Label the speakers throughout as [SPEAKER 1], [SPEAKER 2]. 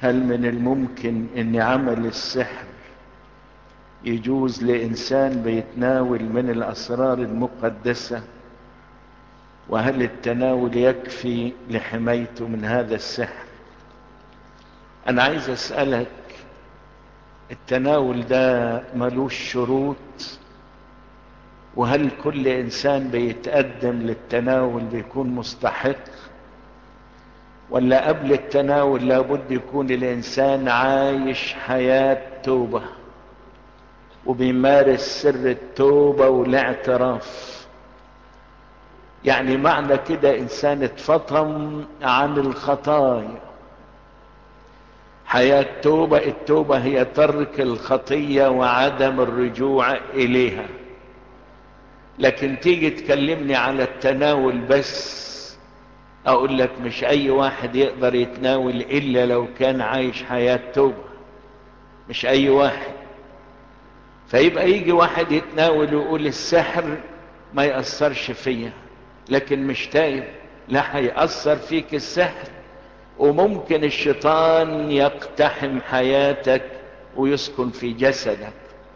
[SPEAKER 1] هل من الممكن ان عمل السحر يجوز لانسان بيتناول من الاسرار المقدسه وهل التناول يكفي لحمايته من هذا السحر انا عايز اسالك التناول ده ملوش شروط وهل كل انسان بيتقدم للتناول بيكون مستحق ولا قبل التناول لابد يكون الانسان عايش حياه توبه وبيمارس سر التوبه والاعتراف يعني معنى كده انسان اتفطم عن الخطايا حياة توبة التوبة هي ترك الخطية وعدم الرجوع إليها لكن تيجي تكلمني على التناول بس أقول لك مش أي واحد يقدر يتناول إلا لو كان عايش حياة توبة مش أي واحد فيبقى يجي واحد يتناول ويقول السحر ما يأثرش فيا لكن مش تايب لا هيأثر فيك السحر وممكن الشيطان يقتحم حياتك ويسكن في جسدك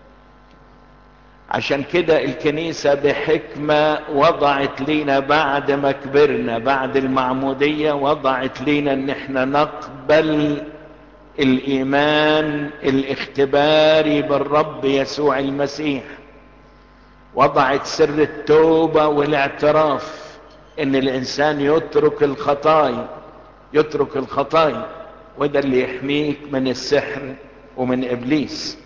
[SPEAKER 1] عشان كده الكنيسة بحكمة وضعت لنا بعد ما كبرنا بعد المعمودية وضعت لنا ان احنا نقبل الايمان الاختباري بالرب يسوع المسيح وضعت سر التوبة والاعتراف ان الانسان يترك الخطايا يترك الخطايا وده اللي يحميك من السحر ومن ابليس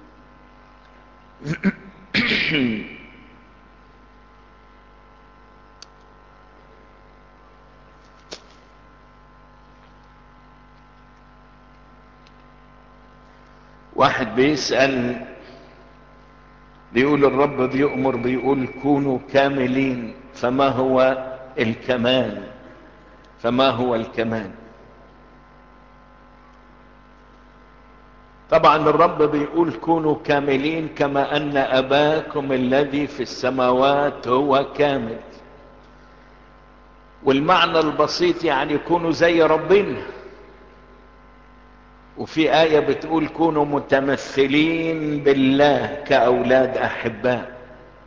[SPEAKER 1] واحد بيسأل بيقول الرب بيؤمر بيقول كونوا كاملين فما هو الكمال فما هو الكمال طبعا الرب بيقول كونوا كاملين كما ان اباكم الذي في السماوات هو كامل والمعنى البسيط يعني كونوا زي ربنا وفي آية بتقول كونوا متمثلين بالله كأولاد أحباء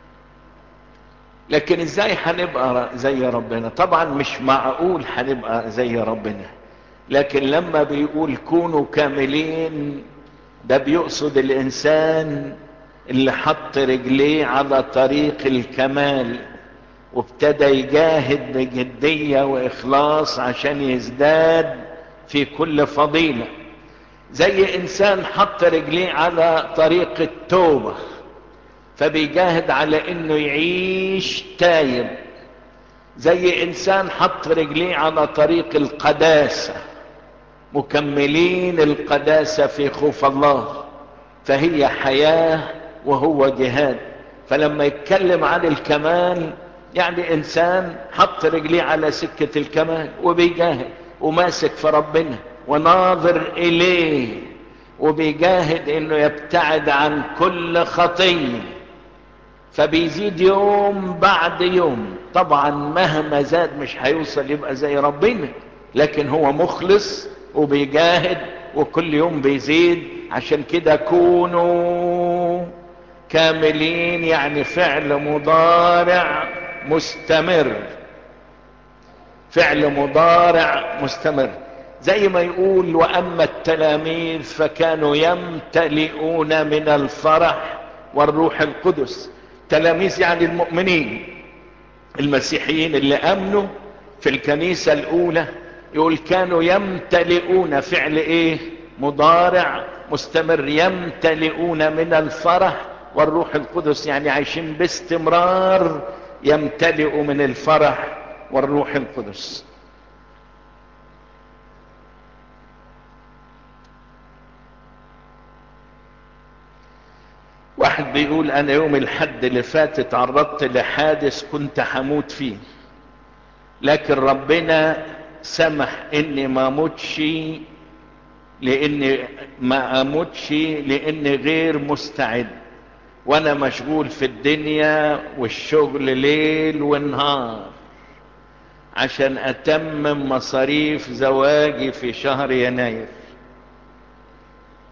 [SPEAKER 1] لكن ازاي هنبقى زي ربنا طبعا مش معقول هنبقى زي ربنا لكن لما بيقول كونوا كاملين ده بيقصد الانسان اللي حط رجليه على طريق الكمال وابتدى يجاهد بجدية واخلاص عشان يزداد في كل فضيلة زي انسان حط رجليه على طريق التوبة فبيجاهد على انه يعيش تايب زي انسان حط رجليه على طريق القداسة مكملين القداسة في خوف الله فهي حياة وهو جهاد فلما يتكلم عن الكمال يعني انسان حط رجليه على سكة الكمال وبيجاهد وماسك في ربنا وناظر اليه وبيجاهد انه يبتعد عن كل خطيه فبيزيد يوم بعد يوم طبعا مهما زاد مش هيوصل يبقى زي ربنا لكن هو مخلص وبيجاهد وكل يوم بيزيد عشان كده كونوا كاملين يعني فعل مضارع مستمر فعل مضارع مستمر زي ما يقول واما التلاميذ فكانوا يمتلئون من الفرح والروح القدس تلاميذ يعني المؤمنين المسيحيين اللي امنوا في الكنيسة الاولى يقول كانوا يمتلئون فعل ايه مضارع مستمر يمتلئون من الفرح والروح القدس يعني عايشين باستمرار يمتلئوا من الفرح والروح القدس واحد بيقول انا يوم الحد اللي فات اتعرضت لحادث كنت هموت فيه لكن ربنا سمح اني ما اموتش لاني ما اموتش لاني غير مستعد وانا مشغول في الدنيا والشغل ليل ونهار عشان اتمم مصاريف زواجي في شهر يناير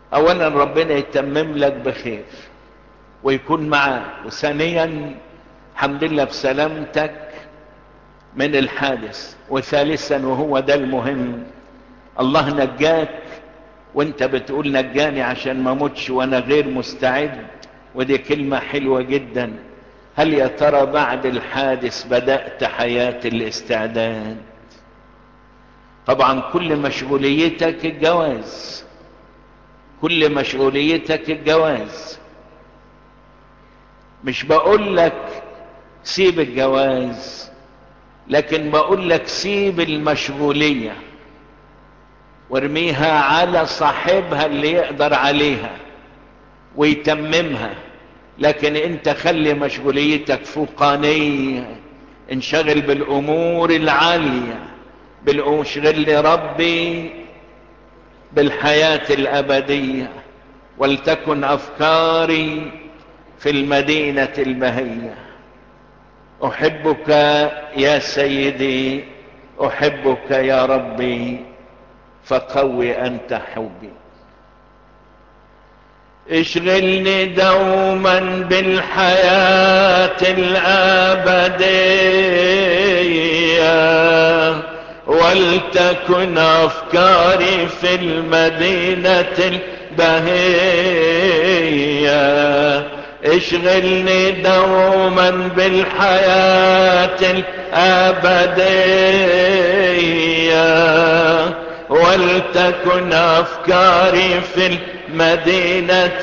[SPEAKER 1] اولا ربنا يتمم لك بخير ويكون معاك وثانيا الحمد لله بسلامتك من الحادث وثالثا وهو ده المهم الله نجاك وانت بتقول نجاني عشان ما موتش وانا غير مستعد ودي كلمة حلوة جدا هل يا ترى بعد الحادث بدأت حياة الاستعداد طبعا كل مشغوليتك الجواز كل مشغوليتك الجواز مش بقول لك سيب الجواز لكن بقول لك سيب المشغولية وارميها على صاحبها اللي يقدر عليها ويتممها لكن انت خلي مشغوليتك فوقانية انشغل بالامور العالية بالاشغل لربي بالحياة الابدية ولتكن افكاري في المدينة البهية احبك يا سيدي احبك يا ربي فقوي انت حبي اشغلني دوما بالحياة الابدية ولتكن افكاري في المدينة البهية اشغلني دوما بالحياة الابدية ولتكن افكاري في المدينة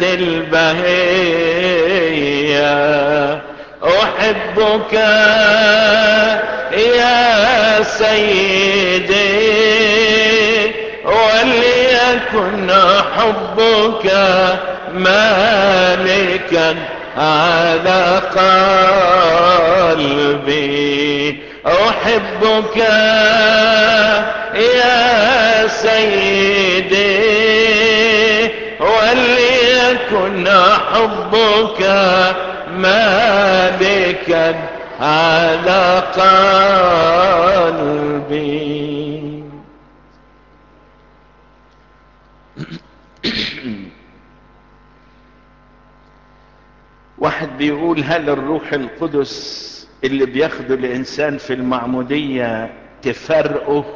[SPEAKER 1] البهية احبك يا سيدي وليكن حبك مالكا على قلبي احبك يا سيدي وليكن حبك مالكا على قلبي واحد بيقول هل الروح القدس اللي بياخده الانسان في المعمودية تفرقه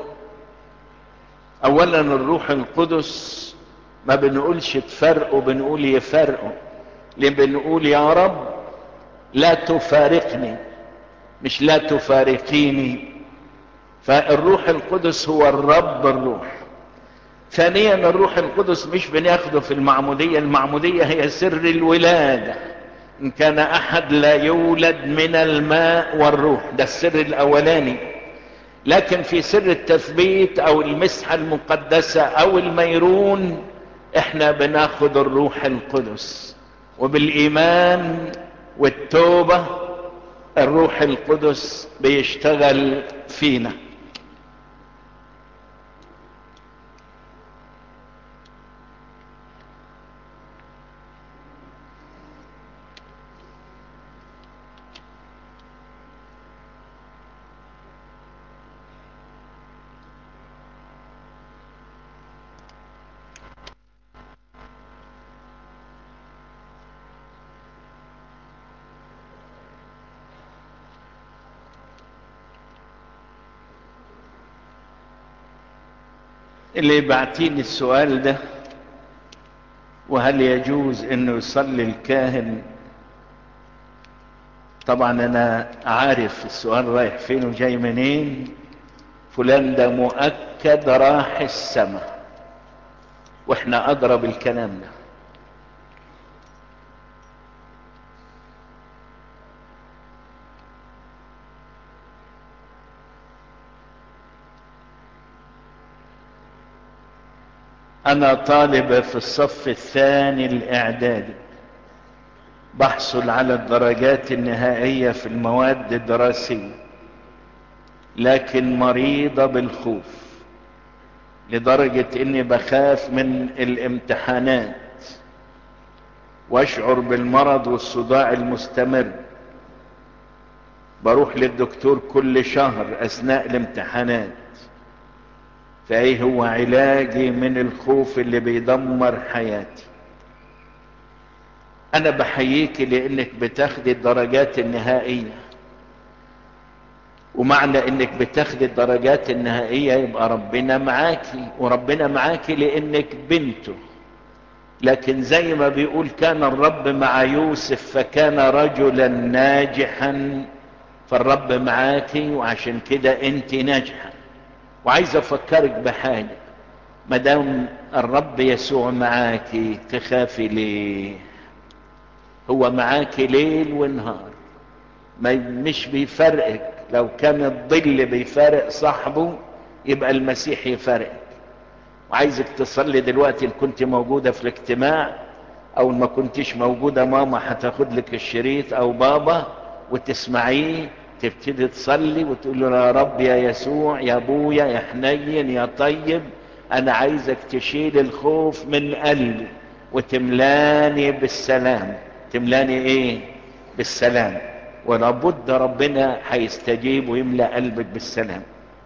[SPEAKER 1] اولا الروح القدس ما بنقولش تفرقه بنقول يفرقه ليه بنقول يا رب لا تفارقني مش لا تفارقيني فالروح القدس هو الرب الروح ثانيا الروح القدس مش بناخده في المعمودية المعمودية هي سر الولادة ان كان احد لا يولد من الماء والروح ده السر الاولاني لكن في سر التثبيت او المسحة المقدسة او الميرون احنا بناخد الروح القدس وبالايمان والتوبة الروح القدس بيشتغل فينا اللي بعتيني السؤال ده وهل يجوز انه يصلي الكاهن طبعا انا عارف السؤال رايح فين وجاي منين فلان ده مؤكد راح السماء واحنا ادرى بالكلام ده انا طالب في الصف الثاني الاعدادي بحصل على الدرجات النهائية في المواد الدراسية لكن مريضة بالخوف لدرجة اني بخاف من الامتحانات واشعر بالمرض والصداع المستمر بروح للدكتور كل شهر اثناء الامتحانات فايه هو علاجي من الخوف اللي بيدمر حياتي انا بحييك لانك بتاخدي الدرجات النهائية ومعنى انك بتاخدي الدرجات النهائية يبقى ربنا معاكي وربنا معاكي لانك بنته لكن زي ما بيقول كان الرب مع يوسف فكان رجلا ناجحا فالرب معاكي وعشان كده انت ناجحة وعايز افكرك بحاجة مدام الرب يسوع معاكي تخافي ليه هو معاكي ليل ونهار ما مش بيفرقك لو كان الظل بيفارق صاحبه يبقى المسيح يفارقك وعايزك تصلي دلوقتي ان كنت موجودة في الاجتماع او ما كنتش موجودة ماما هتاخد لك الشريط او بابا وتسمعيه تبتدي تصلي وتقول له يا رب يا يسوع يا ابويا يا حنين يا طيب انا عايزك تشيل الخوف من قلبي وتملاني بالسلام تملاني ايه بالسلام ولابد ربنا هيستجيب ويملأ قلبك بالسلام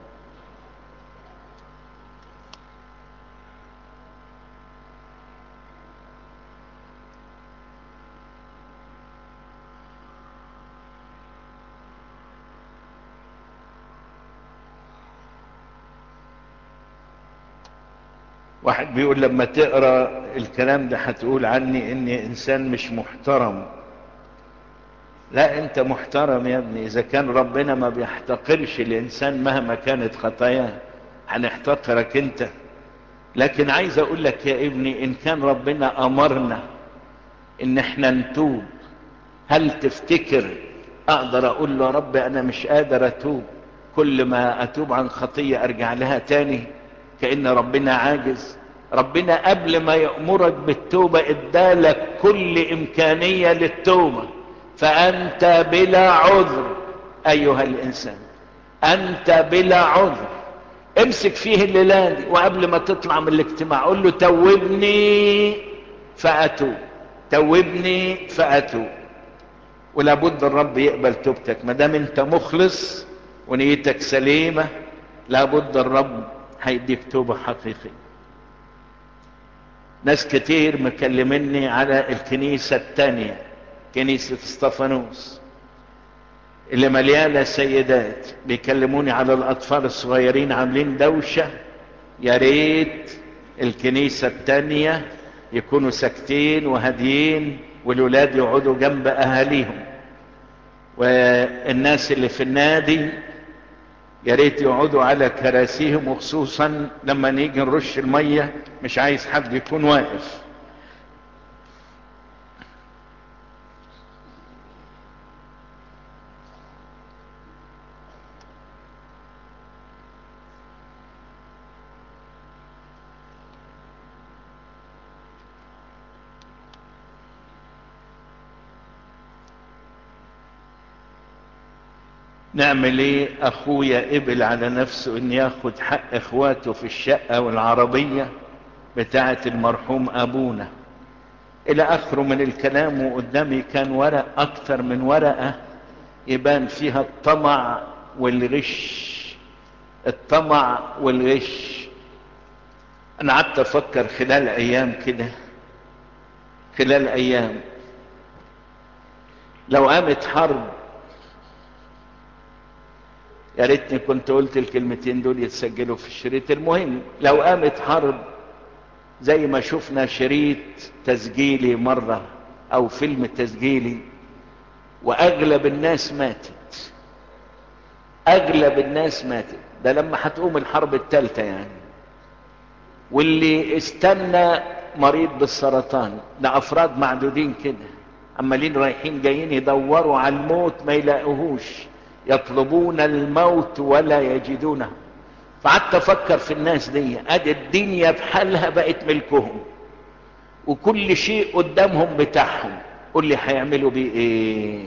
[SPEAKER 1] واحد بيقول لما تقرا الكلام ده هتقول عني اني انسان مش محترم لا انت محترم يا ابني اذا كان ربنا ما بيحتقرش الانسان مهما كانت خطاياه هنحتقرك انت لكن عايز اقول لك يا ابني ان كان ربنا امرنا ان احنا نتوب هل تفتكر اقدر اقول له رب انا مش قادر اتوب كل ما اتوب عن خطية ارجع لها تاني كأن ربنا عاجز ربنا قبل ما يأمرك بالتوبة ادالك كل امكانية للتوبة فانت بلا عذر ايها الانسان انت بلا عذر امسك فيه الليلة دي وقبل ما تطلع من الاجتماع قول له توبني فاتوب توبني فاتوب ولابد الرب يقبل توبتك ما دام انت مخلص ونيتك سليمة لابد الرب هيديك توبة حقيقية ناس كتير مكلمني على الكنيسة التانية كنيسة استفانوس اللي مليانة سيدات بيكلموني على الأطفال الصغيرين عاملين دوشة يا ريت الكنيسة التانية يكونوا ساكتين وهاديين والولاد يقعدوا جنب أهاليهم والناس اللي في النادي يا ريت يقعدوا على كراسيهم وخصوصا لما نيجي نرش المية مش عايز حد يكون واقف نعمل ايه اخويا قبل على نفسه ان ياخد حق اخواته في الشقة والعربية بتاعة المرحوم ابونا الى اخره من الكلام وقدامي كان ورق اكتر من ورقة يبان فيها الطمع والغش الطمع والغش انا قعدت افكر خلال ايام كده خلال ايام لو قامت حرب يا ريتني كنت قلت الكلمتين دول يتسجلوا في الشريط المهم لو قامت حرب زي ما شفنا شريط تسجيلي مرة او فيلم تسجيلي واغلب الناس ماتت اغلب الناس ماتت ده لما هتقوم الحرب الثالثة يعني واللي استنى مريض بالسرطان ده افراد معدودين كده عمالين رايحين جايين يدوروا على الموت ما يلاقوهوش يطلبون الموت ولا يجدونه فقعدت افكر في الناس دي ادي الدنيا بحالها بقت ملكهم وكل شيء قدامهم بتاعهم قول لي هيعملوا بيه ايه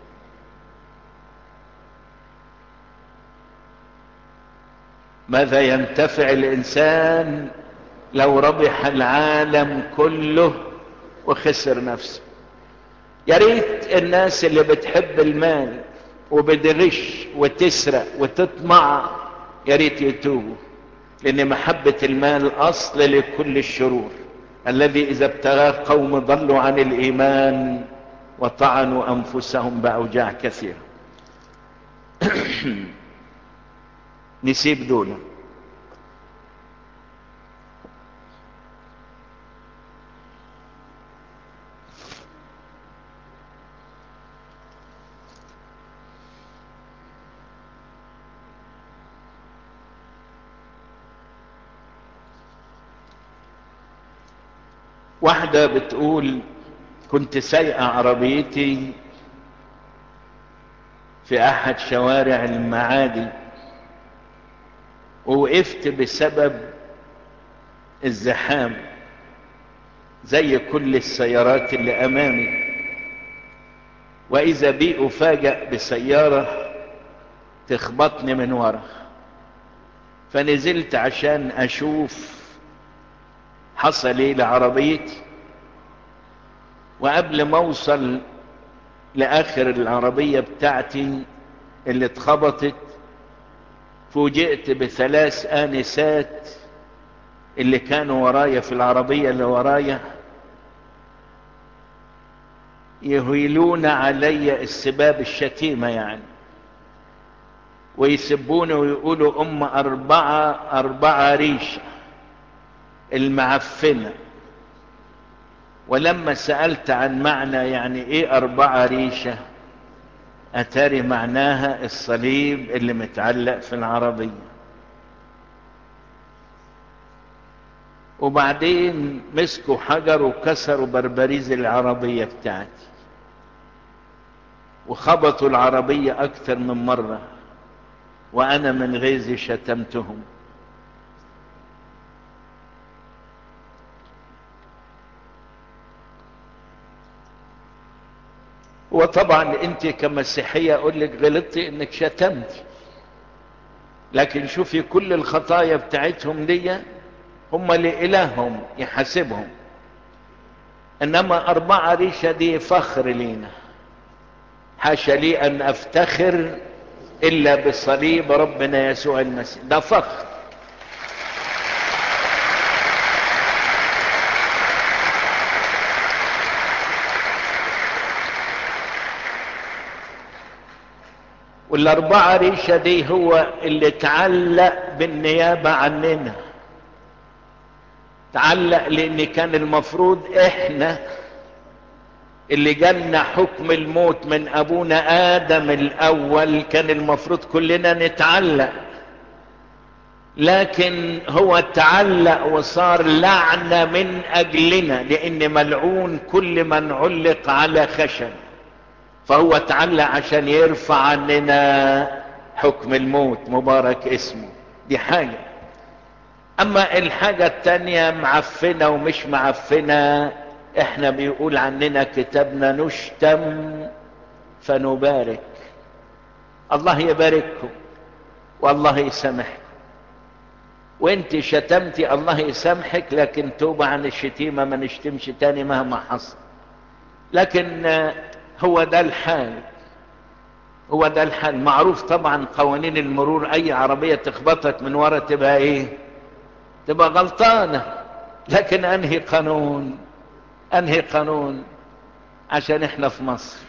[SPEAKER 1] ماذا ينتفع الانسان لو ربح العالم كله وخسر نفسه يا ريت الناس اللي بتحب المال وبتغش وتسرق وتطمع يا ريت يتوبوا لأن محبة المال أصل لكل الشرور الذي إذا ابتغاه قوم ضلوا عن الإيمان وطعنوا أنفسهم بأوجاع كثيرة نسيب دول واحدة بتقول كنت سايقة عربيتي في احد شوارع المعادي ووقفت بسبب الزحام زي كل السيارات اللي امامي واذا بي افاجأ بسيارة تخبطني من ورا فنزلت عشان اشوف حصل ايه لعربيتي وقبل ما اوصل لاخر العربية بتاعتي اللي اتخبطت فوجئت بثلاث انسات اللي كانوا ورايا في العربية اللي ورايا يهيلون علي السباب الشتيمة يعني ويسبوني ويقولوا ام اربعة اربعة ريشة المعفنة ولما سألت عن معنى يعني ايه اربعة ريشة اتاري معناها الصليب اللي متعلق في العربية وبعدين مسكوا حجر وكسروا بربريز العربية بتاعتي وخبطوا العربية اكتر من مرة وانا من غيظي شتمتهم وطبعا انت كمسيحية اقول لك غلطتي انك شتمتي لكن شوفي كل الخطايا بتاعتهم دي هم لإلههم يحاسبهم انما اربعة ريشة دي فخر لينا حاشا لي ان افتخر الا بصليب ربنا يسوع المسيح ده فخر والاربعة ريشة دي هو اللي تعلق بالنيابة عننا تعلق لان كان المفروض احنا اللي جالنا حكم الموت من ابونا ادم الاول كان المفروض كلنا نتعلق لكن هو تعلق وصار لعنة من اجلنا لان ملعون كل من علق على خشب فهو تعلق عشان يرفع عننا حكم الموت مبارك اسمه دي حاجة اما الحاجة التانية معفنة ومش معفنة احنا بيقول عننا كتابنا نشتم فنبارك الله يبارككم والله يسامحكم وانت شتمتي الله يسامحك لكن توبة عن الشتيمة ما نشتمش تاني مهما حصل لكن هو ده الحال هو ده الحال معروف طبعا قوانين المرور اي عربية تخبطك من ورا تبقى ايه تبقى غلطانة لكن انهي قانون انهي قانون عشان احنا في مصر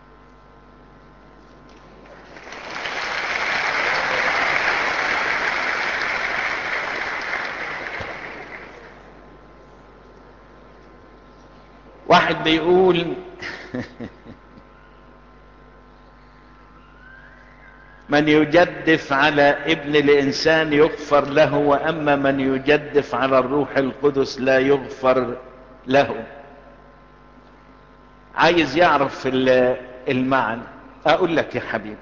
[SPEAKER 1] واحد بيقول من يجدف على ابن الانسان يغفر له واما من يجدف على الروح القدس لا يغفر له عايز يعرف المعنى اقول لك يا حبيبي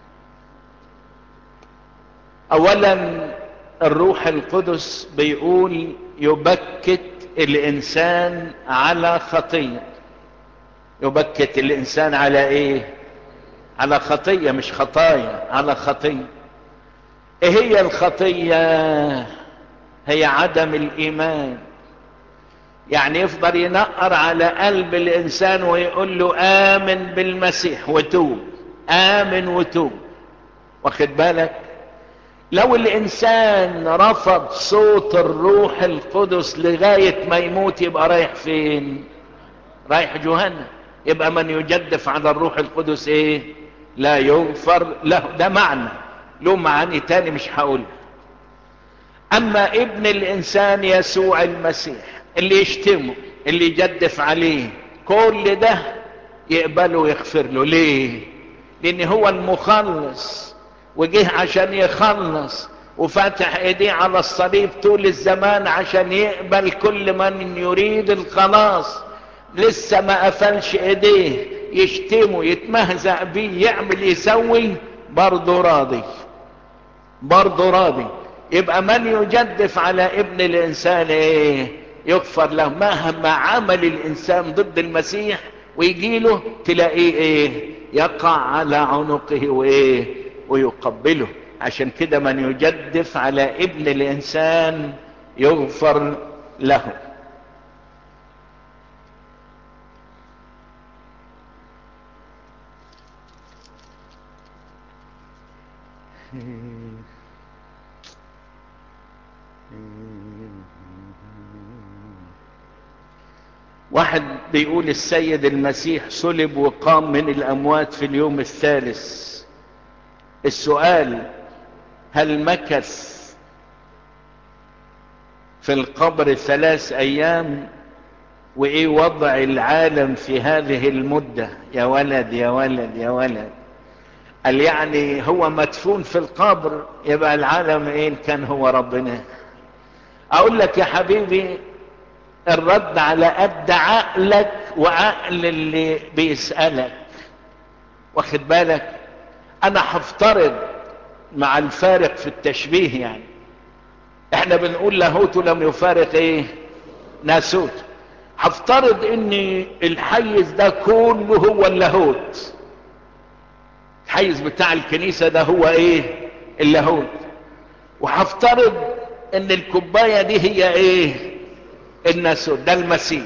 [SPEAKER 1] اولا الروح القدس بيقول يبكت الانسان على خطيه يبكت الانسان على ايه على خطيه مش خطايا على خطيه ايه هي الخطيه هي عدم الايمان يعني يفضل ينقر على قلب الانسان ويقول له امن بالمسيح وتوب امن وتوب واخد بالك لو الانسان رفض صوت الروح القدس لغاية ما يموت يبقى رايح فين رايح جهنم يبقى من يجدف على الروح القدس ايه لا يغفر له ده معنى له معاني تاني مش هقولها اما ابن الانسان يسوع المسيح اللي يشتمه اللي يجدف عليه كل ده يقبله ويغفر له ليه لان هو المخلص وجه عشان يخلص وفتح ايديه على الصليب طول الزمان عشان يقبل كل من يريد الخلاص لسه ما قفلش ايديه يشتمه يتمهزأ بيه يعمل يسوي برضه راضي برضه راضي يبقى من يجدف على ابن الانسان ايه يغفر له مهما عمل الانسان ضد المسيح ويجي له تلاقيه ايه يقع على عنقه وايه ويقبله عشان كده من يجدف على ابن الانسان يغفر له واحد بيقول السيد المسيح صلب وقام من الاموات في اليوم الثالث السؤال هل مكث في القبر ثلاث ايام وايه وضع العالم في هذه المدة يا ولد يا ولد يا ولد قال يعني هو مدفون في القبر يبقى العالم ايه كان هو ربنا اقول لك يا حبيبي الرد على قد عقلك وعقل اللي بيسألك واخد بالك انا هفترض مع الفارق في التشبيه يعني احنا بنقول لاهوت لم يفارق ايه ناسوت هفترض ان الحيز ده كله هو اللاهوت الحيز بتاع الكنيسة ده هو ايه اللاهوت وهفترض ان الكوباية دي هي ايه الناسوت ده المسيح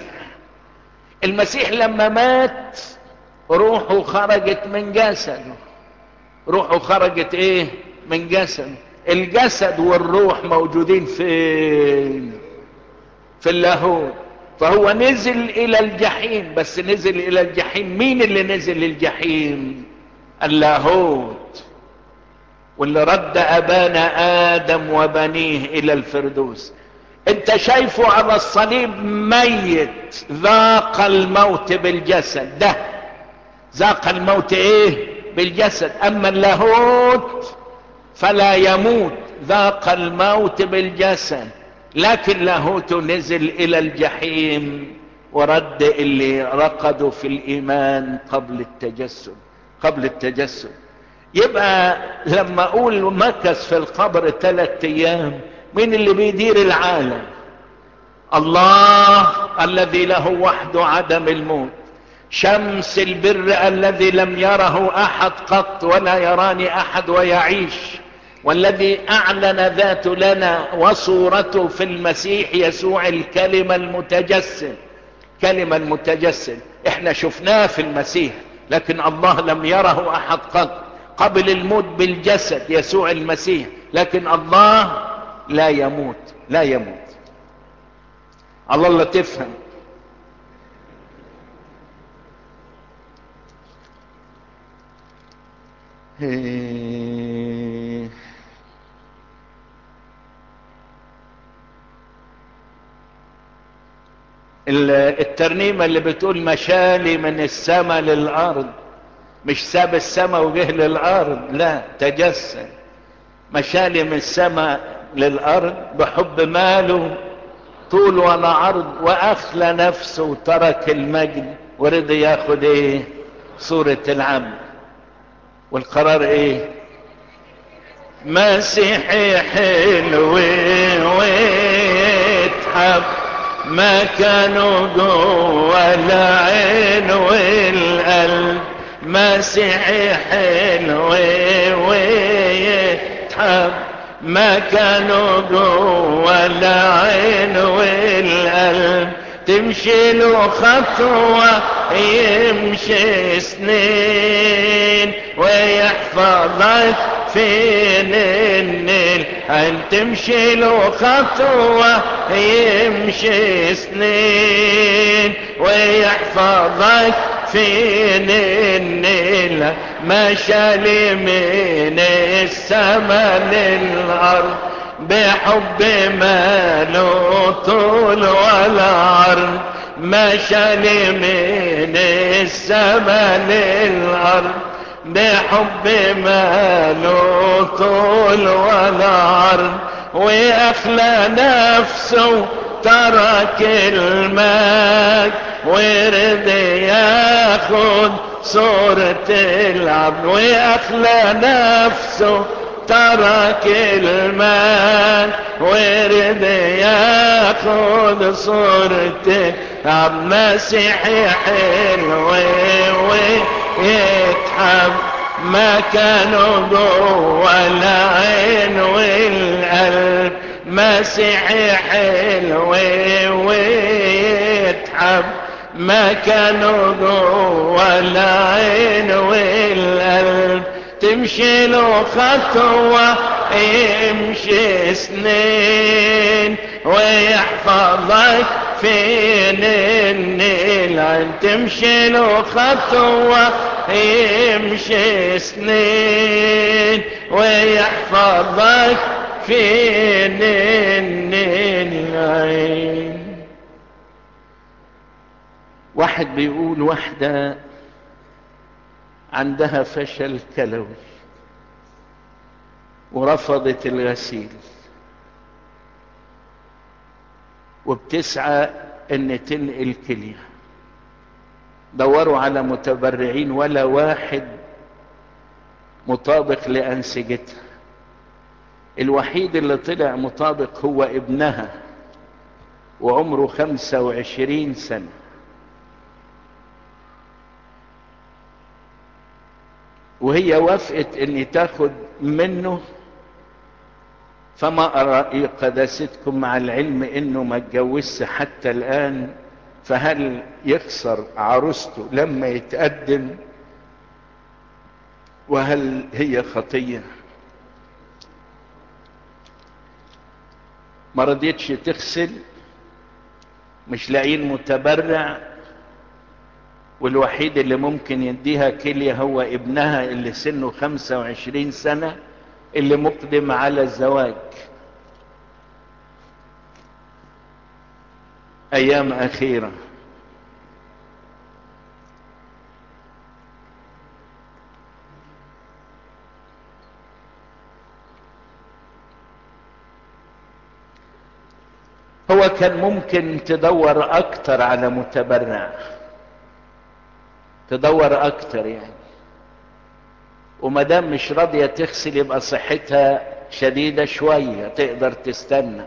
[SPEAKER 1] المسيح لما مات روحه خرجت من جسده روحه خرجت ايه من جسده الجسد والروح موجودين فين في اللاهوت فهو نزل الى الجحيم بس نزل الى الجحيم مين اللي نزل الجحيم اللاهوت واللي رد ابانا ادم وبنيه الى الفردوس انت شايفه على الصليب ميت ذاق الموت بالجسد ده ذاق الموت ايه بالجسد اما اللاهوت فلا يموت ذاق الموت بالجسد لكن لاهوت نزل الى الجحيم ورد اللي رقدوا في الايمان قبل التجسد قبل التجسد يبقى لما اقول مكث في القبر ثلاثة ايام مين اللي بيدير العالم الله الذي له وحده عدم الموت شمس البر الذي لم يره احد قط ولا يراني احد ويعيش والذي اعلن ذاته لنا وصورته في المسيح يسوع الكلمة المتجسد كلمة المتجسد احنا شفناه في المسيح لكن الله لم يره احد قط قبل الموت بالجسد يسوع المسيح لكن الله لا يموت لا يموت الله الله تفهم الترنيمة اللي بتقول مشالي من السماء للأرض مش ساب السماء وجه للأرض لا تجسد مشالي من السماء للأرض بحب ماله طول ولا عرض وأخلى نفسه وترك المجد ورضي ياخد ايه صورة العبد والقرار ايه مسيحي حلو ويتحب ما كانوا جوا العين والقلب مسيحي حلو ويتحب ما كانوا جوا العين والقلب تمشي له خطوة يمشي سنين ويحفظك فين النيل ان تمشي له خطوة يمشي سنين ويحفظك فين النيل مشى من السما للارض بحب ماله طول ولا عرض مشى من السما للارض بحب ماله طول ولا عرض واخلى نفسه ترك المال ورد ياخد صورة العبد واخلى نفسه ترك المال ورد ياخد صورة عبد مسيحي حلو ويتحب ما كانوا جوه العين والقلب مسيحي حلو ويتحب ما كانوا جوه العين والقلب تمشي له خطوة يمشي سنين ويحفظك فين النيل عن تمشي له خطوة يمشي سنين ويحفظك فين النيل عين واحد بيقول واحدة عندها فشل كلوي ورفضت الغسيل وبتسعى ان تنقل كليه دوروا على متبرعين ولا واحد مطابق لانسجتها الوحيد اللي طلع مطابق هو ابنها وعمره خمسة وعشرين سنة وهي وافقت ان تاخد منه فما ارى قداستكم مع العلم انه ما اتجوزش حتى الان فهل يخسر عروسته لما يتقدم وهل هي خطيه ما رضيتش تغسل مش لاقيين متبرع والوحيد اللي ممكن يديها كلية هو ابنها اللي سنه خمسة وعشرين سنة اللي مقدم على الزواج ايام اخيرة هو كان ممكن تدور اكتر على متبرع تدور اكتر يعني وما دام مش راضيه تغسل يبقى صحتها شديده شويه تقدر تستنى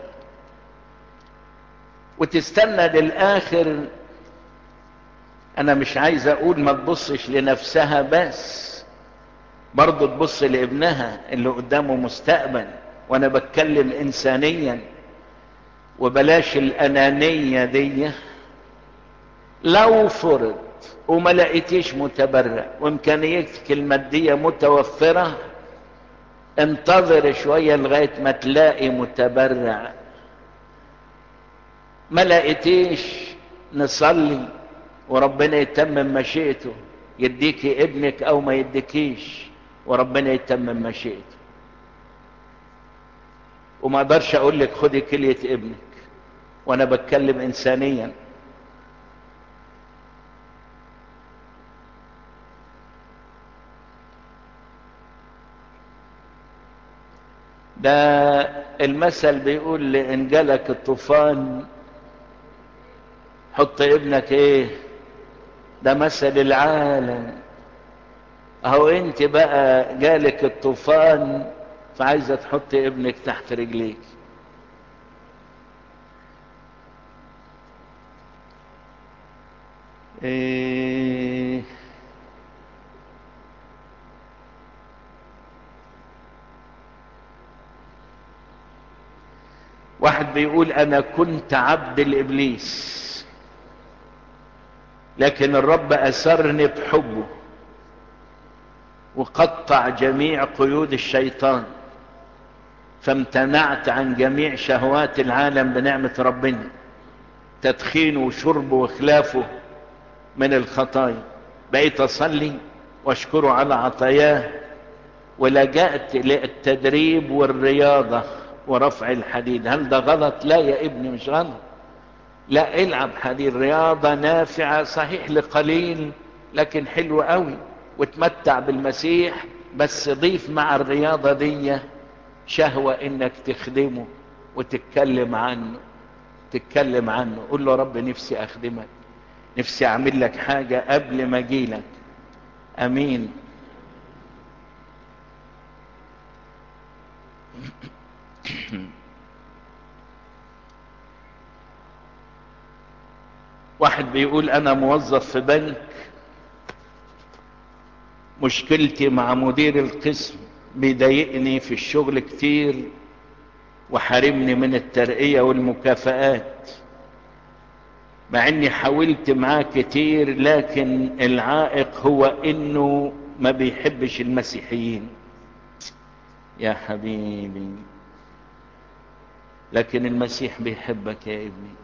[SPEAKER 1] وتستنى للاخر انا مش عايز اقول ما تبصش لنفسها بس برضه تبص لابنها اللي قدامه مستقبل وانا بتكلم انسانيا وبلاش الانانيه دي لو فرض وما لقيتيش متبرع وامكانيتك الماديه متوفره انتظر شويه لغايه ما تلاقي متبرع ما لقيتيش نصلي وربنا يتمم مشيئته يديكي ابنك او ما يديكيش وربنا يتمم مشيئته وما اقدرش اقول لك خدي كليه ابنك وانا بتكلم انسانيا ده المثل بيقول لان جالك الطوفان حط ابنك ايه ده مثل العالم اهو انت بقى جالك الطوفان فعايزه تحط ابنك تحت رجليك إيه واحد بيقول انا كنت عبد الابليس لكن الرب اسرني بحبه وقطع جميع قيود الشيطان فامتنعت عن جميع شهوات العالم بنعمة ربنا تدخين وشرب وخلافه من الخطايا بقيت اصلي واشكره على عطاياه ولجأت للتدريب والرياضة ورفع الحديد هل ده غلط لا يا ابني مش غلط لا العب حديد رياضة نافعة صحيح لقليل لكن حلوة قوي وتمتع بالمسيح بس ضيف مع الرياضة دي شهوة انك تخدمه وتتكلم عنه تتكلم عنه قول له رب نفسي اخدمك نفسي اعمل لك حاجة قبل ما اجيلك امين واحد بيقول انا موظف في بنك مشكلتي مع مدير القسم بيضايقني في الشغل كتير وحارمني من الترقية والمكافآت مع اني حاولت معاه كتير لكن العائق هو انه ما بيحبش المسيحيين يا حبيبي لكن المسيح بيحبك يا ابني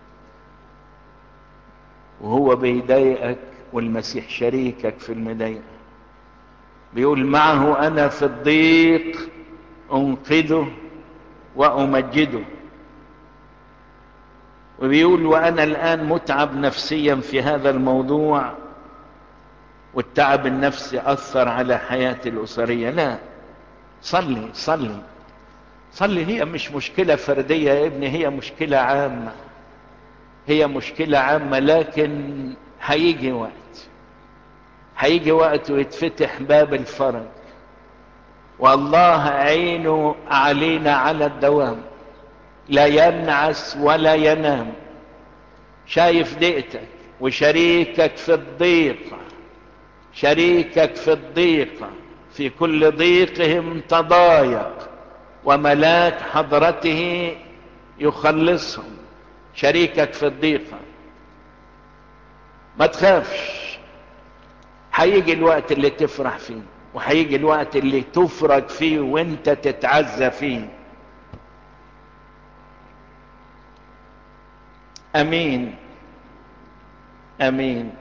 [SPEAKER 1] وهو بيضايقك والمسيح شريكك في المضايقه بيقول معه انا في الضيق انقذه وامجده وبيقول وانا الان متعب نفسيا في هذا الموضوع والتعب النفسي اثر على حياتي الاسريه لا صلي صلي صلي هي مش مشكله فرديه يا ابني هي مشكله عامه هي مشكله عامه لكن هيجي وقت هيجي وقت ويتفتح باب الفرج والله عينه علينا على الدوام لا ينعس ولا ينام شايف ضيقتك وشريكك في الضيقة شريكك في الضيقة في كل ضيقهم تضايق وملاك حضرته يخلصهم شريكك في الضيقة ما تخافش هيجي الوقت اللي تفرح فيه وهيجي الوقت اللي تفرج فيه وانت تتعزى فيه امين امين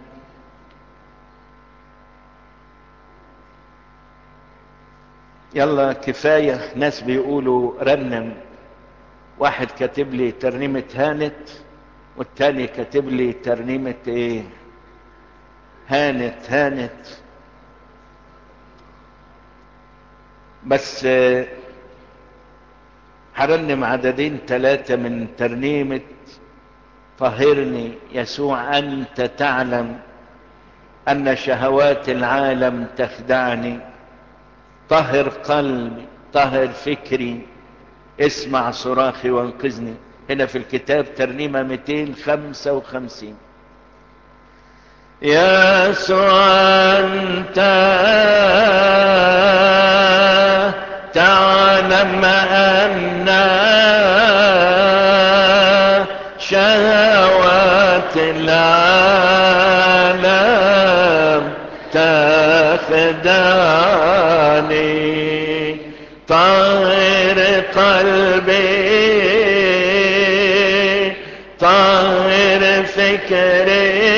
[SPEAKER 1] يلا كفاية ناس بيقولوا رنم واحد كاتب لي ترنيمة هانت والتاني كاتب لي ترنيمة ايه هانت هانت بس هرنم عددين ثلاثة من ترنيمة طهرني يسوع أنت تعلم أن شهوات العالم تخدعني طهر قلبي طهر فكري اسمع صراخي وانقذني هنا في الكتاب ترنيمة 255 يسوع أنت تعلم أن شهوات العالم تخدعني طهر قلبي طهر فكري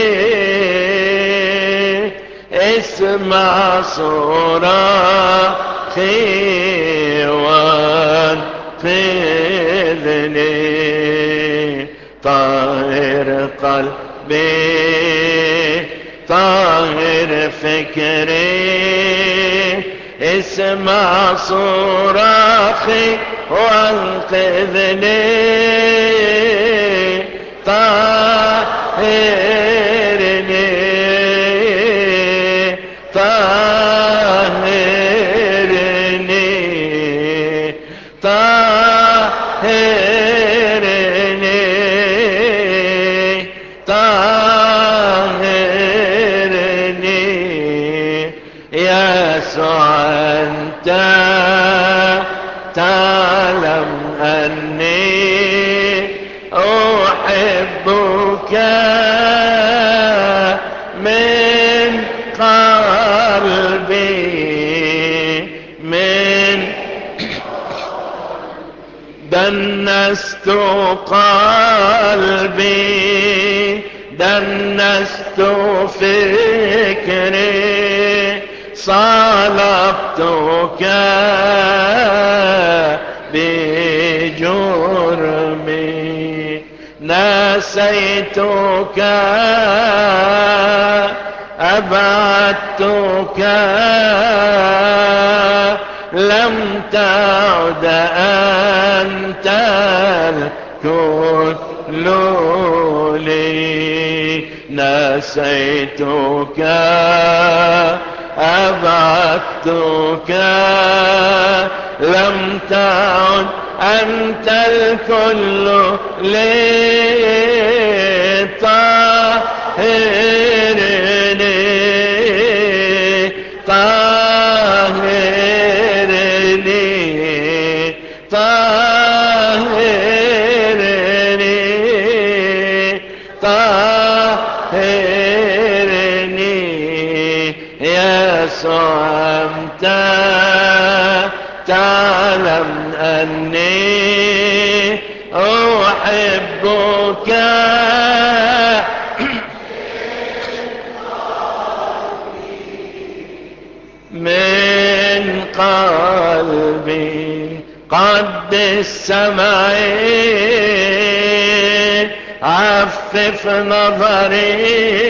[SPEAKER 1] اسمع صراخي وانقذني طهر قلبي طهر فكري اسمع صراخي وانقذني طهرني طهرني طهرني طهرني يسوع أنت تعلم أني أحبك من قلبي فكري صلبتك بجرمي نسيتك أبعدتك لم تعد أنت الكل لي نسيتك أبعدتك لم تعد أنت الكل لي طهرني طهرني طهرني طهرني يسوع أنت تعلم أني أحبك من قلبي قدس سمعي عفف نظري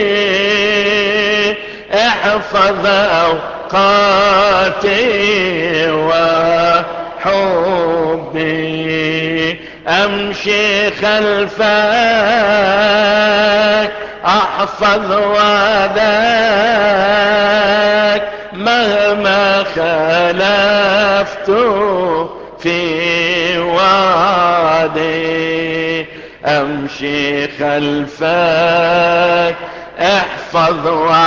[SPEAKER 1] احفظ اوقاتي وحبي امشي خلفك احفظ وعدك مهما خالفت في وعدي امشي خلفك احفظ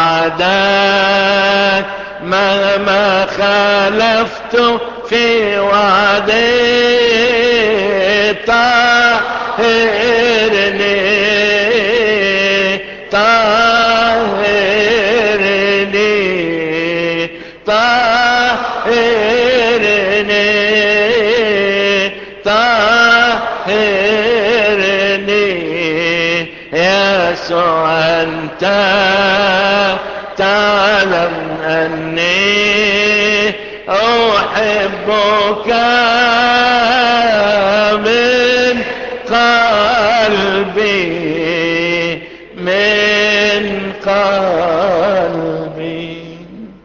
[SPEAKER 1] وعدك مهما خالفت في وعدي طهرني طهرني طهرني طهرني يسوع أنت تعلم أني أحبك من قلبي من قلبي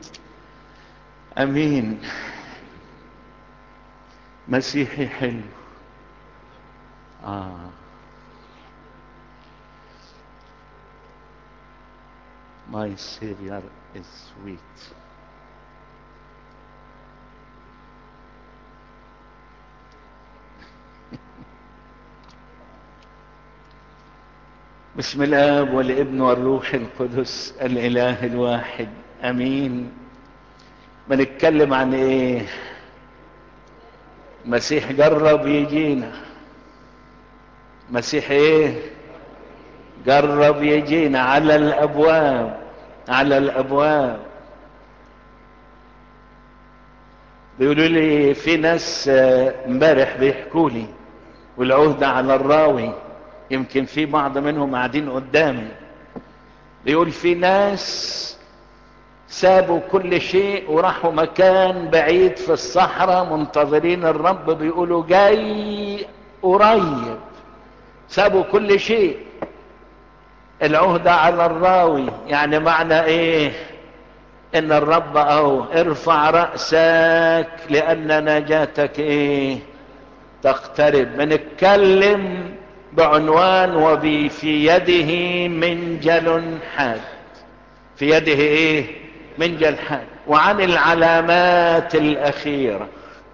[SPEAKER 1] امين مسيحي حلو اه My Savior is sweet. بسم الاب والابن والروح القدس الاله الواحد امين بنتكلم عن ايه مسيح جرب يجينا مسيح ايه جرب يجينا على الابواب على الابواب بيقولوا لي في ناس امبارح بيحكوا لي والعهدة على الراوي يمكن في بعض منهم قاعدين قدامي بيقول في ناس سابوا كل شيء وراحوا مكان بعيد في الصحراء منتظرين الرب بيقولوا جاي قريب سابوا كل شيء العهدة على الراوي يعني معنى ايه ان الرب اهو ارفع رأسك لان نجاتك ايه تقترب بنتكلم بعنوان وبي في يده منجل حاد في يده ايه منجل حاد وعن العلامات الاخيره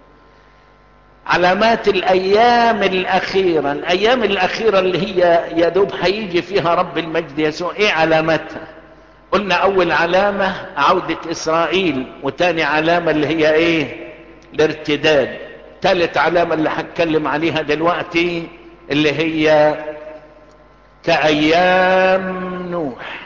[SPEAKER 1] علامات الايام الاخيره الايام الاخيره اللي هي يا دوب هيجي فيها رب المجد يسوع ايه علاماتها قلنا اول علامه عوده اسرائيل وتاني علامه اللي هي ايه الارتداد ثالث علامه اللي هتكلم عليها دلوقتي اللي هي كايام نوح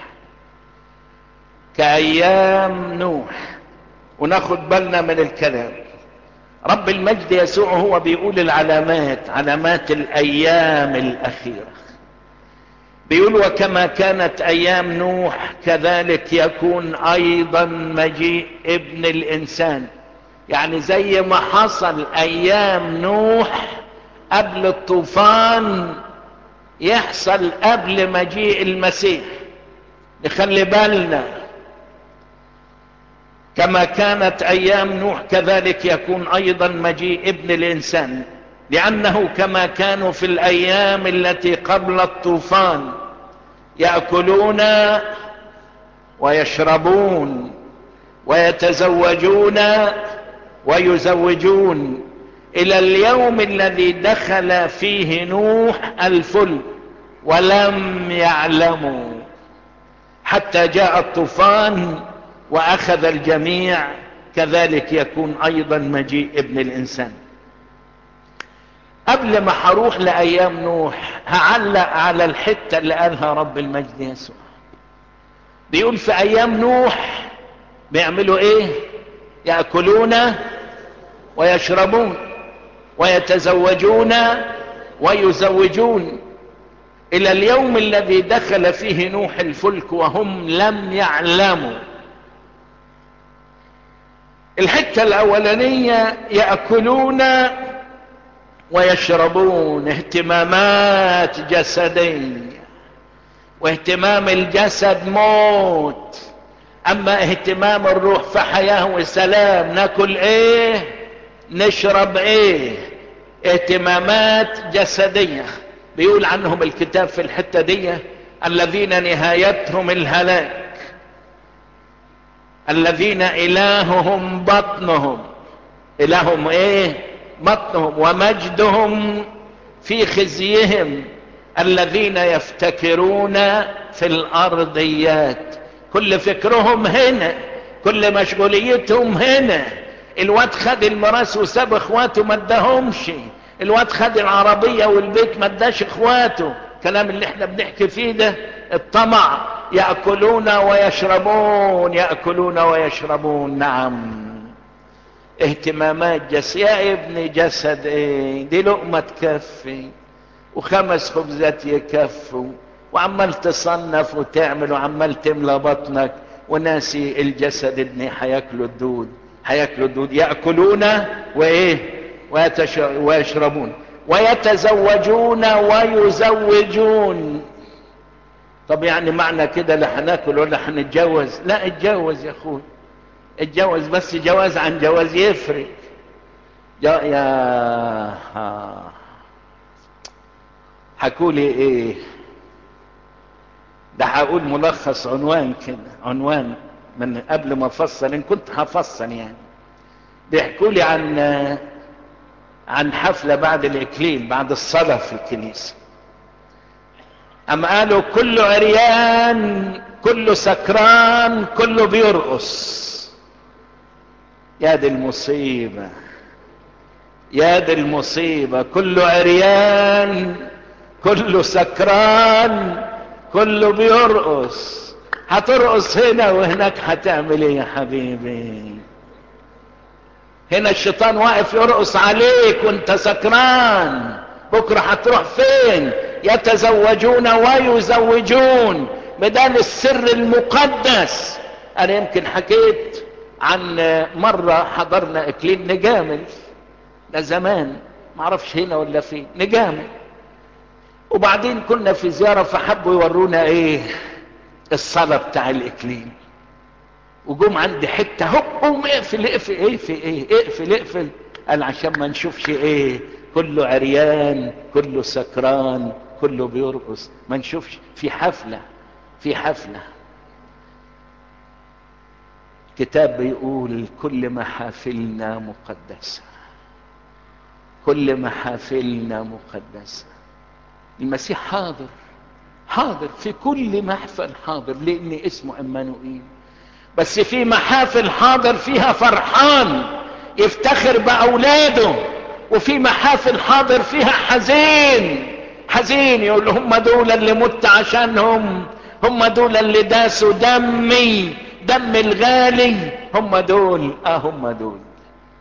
[SPEAKER 1] كايام نوح وناخد بالنا من الكلام رب المجد يسوع هو بيقول العلامات علامات الايام الاخيره بيقول وكما كانت ايام نوح كذلك يكون ايضا مجيء ابن الانسان يعني زي ما حصل ايام نوح قبل الطوفان يحصل قبل مجيء المسيح نخلي بالنا كما كانت ايام نوح كذلك يكون ايضا مجيء ابن الانسان لانه كما كانوا في الايام التي قبل الطوفان ياكلون ويشربون ويتزوجون ويزوجون الى اليوم الذي دخل فيه نوح الفلك ولم يعلموا حتى جاء الطوفان واخذ الجميع كذلك يكون ايضا مجيء ابن الانسان قبل ما هروح لايام نوح هعلق على الحته اللي قالها رب المجد يسوع بيقول في ايام نوح بيعملوا ايه ياكلون ويشربون ويتزوجون ويزوجون الى اليوم الذي دخل فيه نوح الفلك وهم لم يعلموا الحته الاولانيه ياكلون ويشربون اهتمامات جسديه واهتمام الجسد موت اما اهتمام الروح فحياه وسلام ناكل ايه نشرب ايه اهتمامات جسديه بيقول عنهم الكتاب في الحته دي الذين نهايتهم الهلاك الذين الههم بطنهم الههم ايه بطنهم ومجدهم في خزيهم الذين يفتكرون في الارضيات كل فكرهم هنا كل مشغوليتهم هنا الواد خد المراس وساب اخواته ما اداهمش الواد خد العربيه والبيت ما اداش اخواته الكلام اللي احنا بنحكي فيه ده الطمع ياكلون ويشربون ياكلون ويشربون نعم اهتمامات جس يا ابني جسد ايه دي لقمه تكفي وخمس خبزات يكفوا وعمال تصنف وتعمل وعمال تملى بطنك وناسي الجسد ابني هياكلوا الدود هياكلوا الدود ياكلون وايه ويشربون ويتزوجون ويزوجون طب يعني معنى كده لا هناكل ولا هنتجوز لا اتجوز يا اخوي اتجوز بس جواز عن جواز يفرق يا يا حكولي ايه ده هقول ملخص عنوان كده عنوان من قبل ما افصل ان كنت هفصل يعني بيحكوا لي عن عن حفله بعد الاكليل بعد الصلاه في الكنيسه اما قالوا كله عريان كله سكران كله بيرقص يا دي المصيبه يا دي المصيبه كله عريان كله سكران كله بيرقص هترقص هنا وهناك هتعمل ايه يا حبيبي هنا الشيطان واقف يرقص عليك وانت سكران بكره هتروح فين يتزوجون ويزوجون بدل السر المقدس انا يمكن حكيت عن مرة حضرنا اكليل نجامل ده زمان معرفش هنا ولا فين نجامل وبعدين كنا في زيارة فحبوا يورونا ايه الصلاة بتاع الاكليل وجم عندي حتة هوب قوم اقفل اقفل اقفل ايه اقفل اقفل قال عشان ما نشوفش ايه كله عريان كله سكران كله بيرقص ما نشوفش في حفلة في حفلة كتاب بيقول كل محافلنا مقدسة كل محافلنا مقدسة المسيح حاضر حاضر في كل محفل حاضر لان اسمه عمانوئيل بس في محافل حاضر فيها فرحان يفتخر باولاده وفي محافل حاضر فيها حزين حزين يقول هم دول اللي مت عشانهم هم دول اللي داسوا دمي دم الغالي هم دول اه هم دول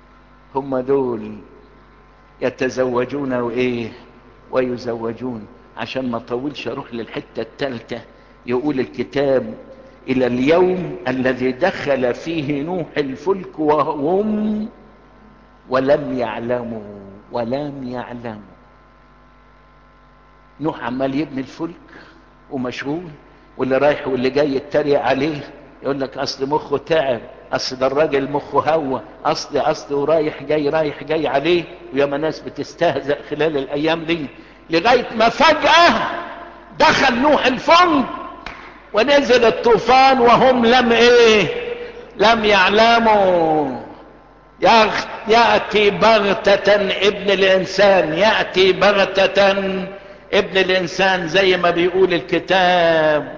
[SPEAKER 1] هم دول يتزوجون وايه ويزوجون عشان ما اطولش اروح للحتة الثالثة يقول الكتاب الى اليوم الذي دخل فيه نوح الفلك وهم ولم يعلموا ولم يعلموا نوح عمال يبني الفلك ومشغول واللي رايح واللي جاي يتريق عليه يقول لك اصل مخه تعب اصل ده الراجل مخه هوى اصل اصل ورايح جاي رايح جاي عليه وياما ناس بتستهزأ خلال الايام دي لغاية ما فجأة دخل نوح الفلك ونزل الطوفان وهم لم ايه لم يعلموا يأتي بغتة ابن الانسان يأتي بغتة ابن الانسان زي ما بيقول الكتاب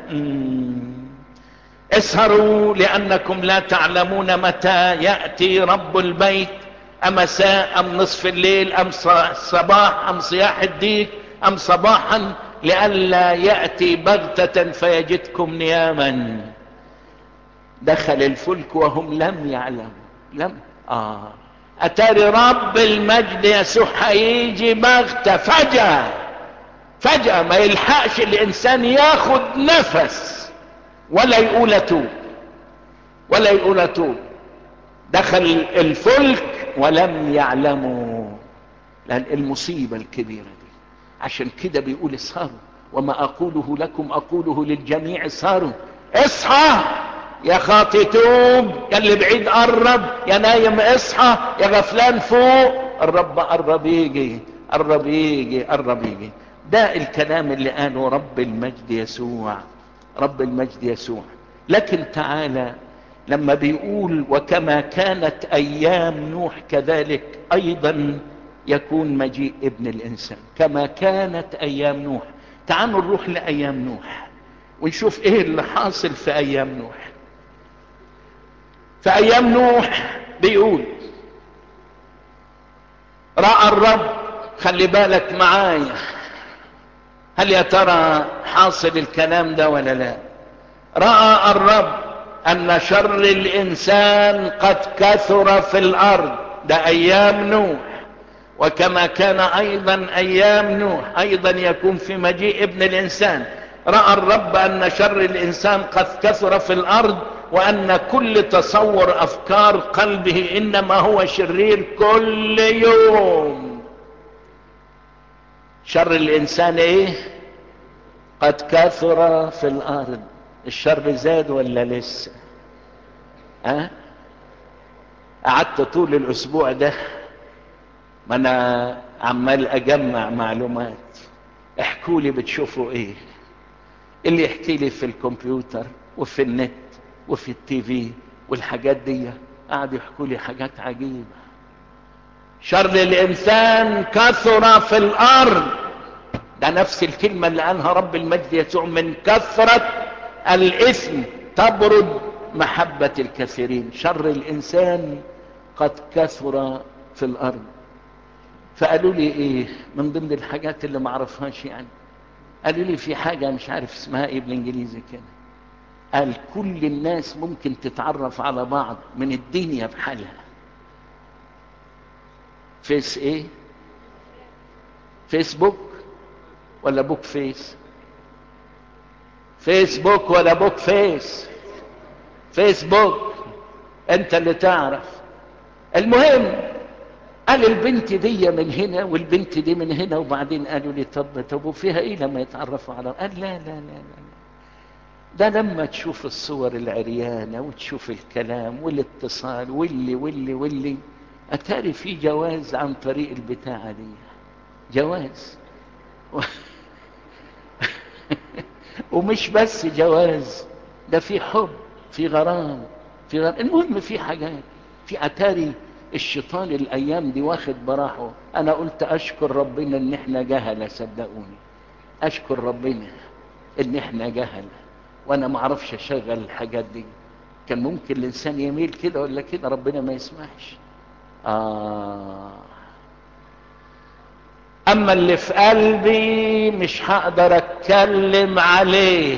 [SPEAKER 1] اسهروا لانكم لا تعلمون متى يأتي رب البيت امساء ام نصف الليل ام صباح ام صياح الديك ام صباحا لئلا يأتي بغتة فيجدكم نياما دخل الفلك وهم لم يعلموا لم آه أتاري رب المجد يسوع هيجي بغتة فجأة فجأة ما يلحقش الإنسان ياخد نفس ولا يقول أتوب ولا يقول أتوب دخل الفلك ولم يعلموا لأن المصيبة الكبيرة دي عشان كده بيقول اسهروا وما أقوله لكم أقوله للجميع اسهروا اصحى يا خاطي توب يا اللي بعيد قرب يا نايم اصحى يا غفلان فوق الرب قرب يجي قرب يجي قرب يجي ده الكلام اللي قاله رب المجد يسوع رب المجد يسوع لكن تعالى لما بيقول وكما كانت ايام نوح كذلك ايضا يكون مجيء ابن الانسان كما كانت ايام نوح تعالوا نروح لايام نوح ونشوف ايه اللي حاصل في ايام نوح في ايام نوح بيقول راى الرب خلي بالك معايا هل يا ترى حاصل الكلام ده ولا لا راى الرب ان شر الانسان قد كثر في الارض ده ايام نوح وكما كان ايضا ايام نوح ايضا يكون في مجيء ابن الانسان راى الرب ان شر الانسان قد كثر في الارض وان كل تصور افكار قلبه انما هو شرير كل يوم شر الانسان ايه قد كثر في الارض الشر زاد ولا لسه أه؟ قعدت طول الاسبوع ده ما انا عمال اجمع معلومات احكوا لي بتشوفوا ايه اللي يحكي لي في الكمبيوتر وفي النت وفي التي في والحاجات دي قعدوا يحكوا لي حاجات عجيبة شر الانسان كثر في الارض ده نفس الكلمة اللي قالها رب المجد يسوع من كثرة الاثم تبرد محبة الكثيرين شر الانسان قد كثر في الارض فقالوا لي ايه من ضمن الحاجات اللي ما اعرفهاش يعني قالوا لي في حاجة مش عارف اسمها ايه بالانجليزي كده قال كل الناس ممكن تتعرف على بعض من الدنيا بحالها فيس ايه فيسبوك ولا بوك فيس فيسبوك ولا بوك فيس فيسبوك انت اللي تعرف المهم قال البنت دي من هنا والبنت دي من هنا وبعدين قالوا لي طب طب وفيها ايه لما يتعرفوا على قال لا لا لا لا ده لما تشوف الصور العريانة وتشوف الكلام والاتصال واللي واللي واللي اتاري في جواز عن طريق البتاعة دي جواز ومش بس جواز ده في حب في غرام في غرام المهم في حاجات في اتاري الشيطان الايام دي واخد براحه انا قلت اشكر ربنا ان احنا جهله صدقوني اشكر ربنا ان احنا جهله وانا ما اعرفش اشغل الحاجات دي كان ممكن الانسان يميل كده ولا كده ربنا ما يسمحش آه اما اللي في قلبي مش هقدر اتكلم عليه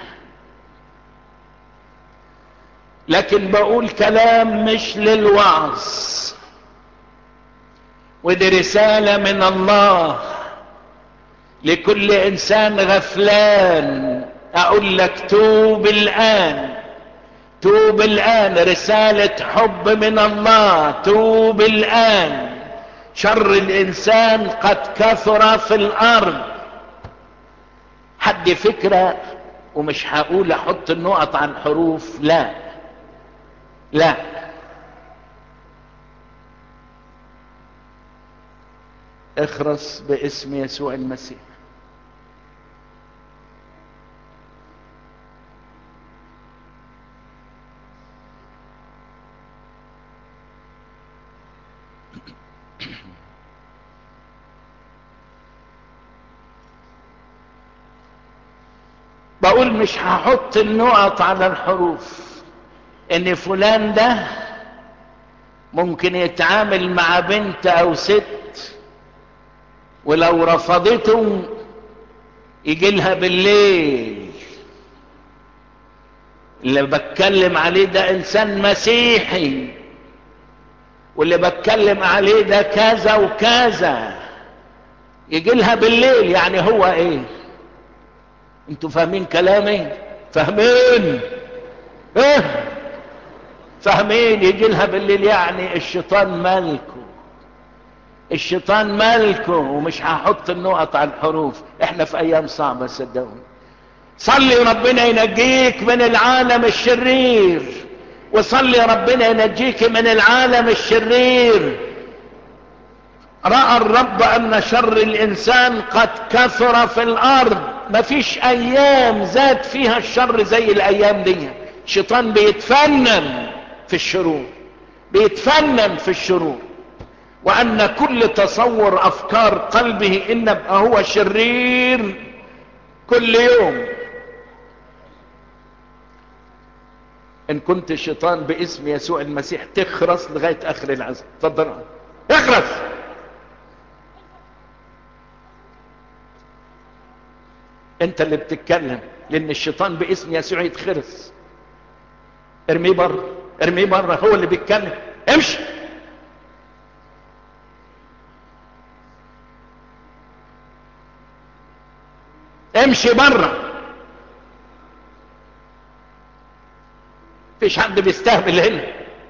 [SPEAKER 1] لكن بقول كلام مش للوعظ ودي رسالة من الله لكل انسان غفلان اقول لك توب الان توب الان رسالة حب من الله توب الان شر الانسان قد كثر في الارض حد فكرة ومش هقول احط النقط عن حروف لا لا اخرس باسم يسوع المسيح بقول مش هحط النقط على الحروف ان فلان ده ممكن يتعامل مع بنت او ست ولو رفضته يجي لها بالليل اللي بتكلم عليه ده انسان مسيحي واللي بتكلم عليه ده كذا وكذا يجي لها بالليل يعني هو ايه انتوا فاهمين كلامي فاهمين ايه فاهمين يجي لها بالليل يعني الشيطان مالكه الشيطان مالكه ومش هحط النقط على الحروف احنا في ايام صعبة صدقوني صلي ربنا ينجيك من العالم الشرير وصلي ربنا ينجيك من العالم الشرير رأى الرب ان شر الانسان قد كثر في الارض مفيش ايام زاد فيها الشر زي الايام دي الشيطان بيتفنن في الشرور بيتفنن في الشرور وان كل تصور افكار قلبه ان يبقى هو شرير كل يوم ان كنت شيطان باسم يسوع المسيح تخرس لغاية اخر العزم تفضل اخرس انت اللي بتتكلم لان الشيطان باسم يسوع يتخرس ارميه بره ارميه بره هو اللي بيتكلم امشي امشي بره مفيش حد بيستهبل هنا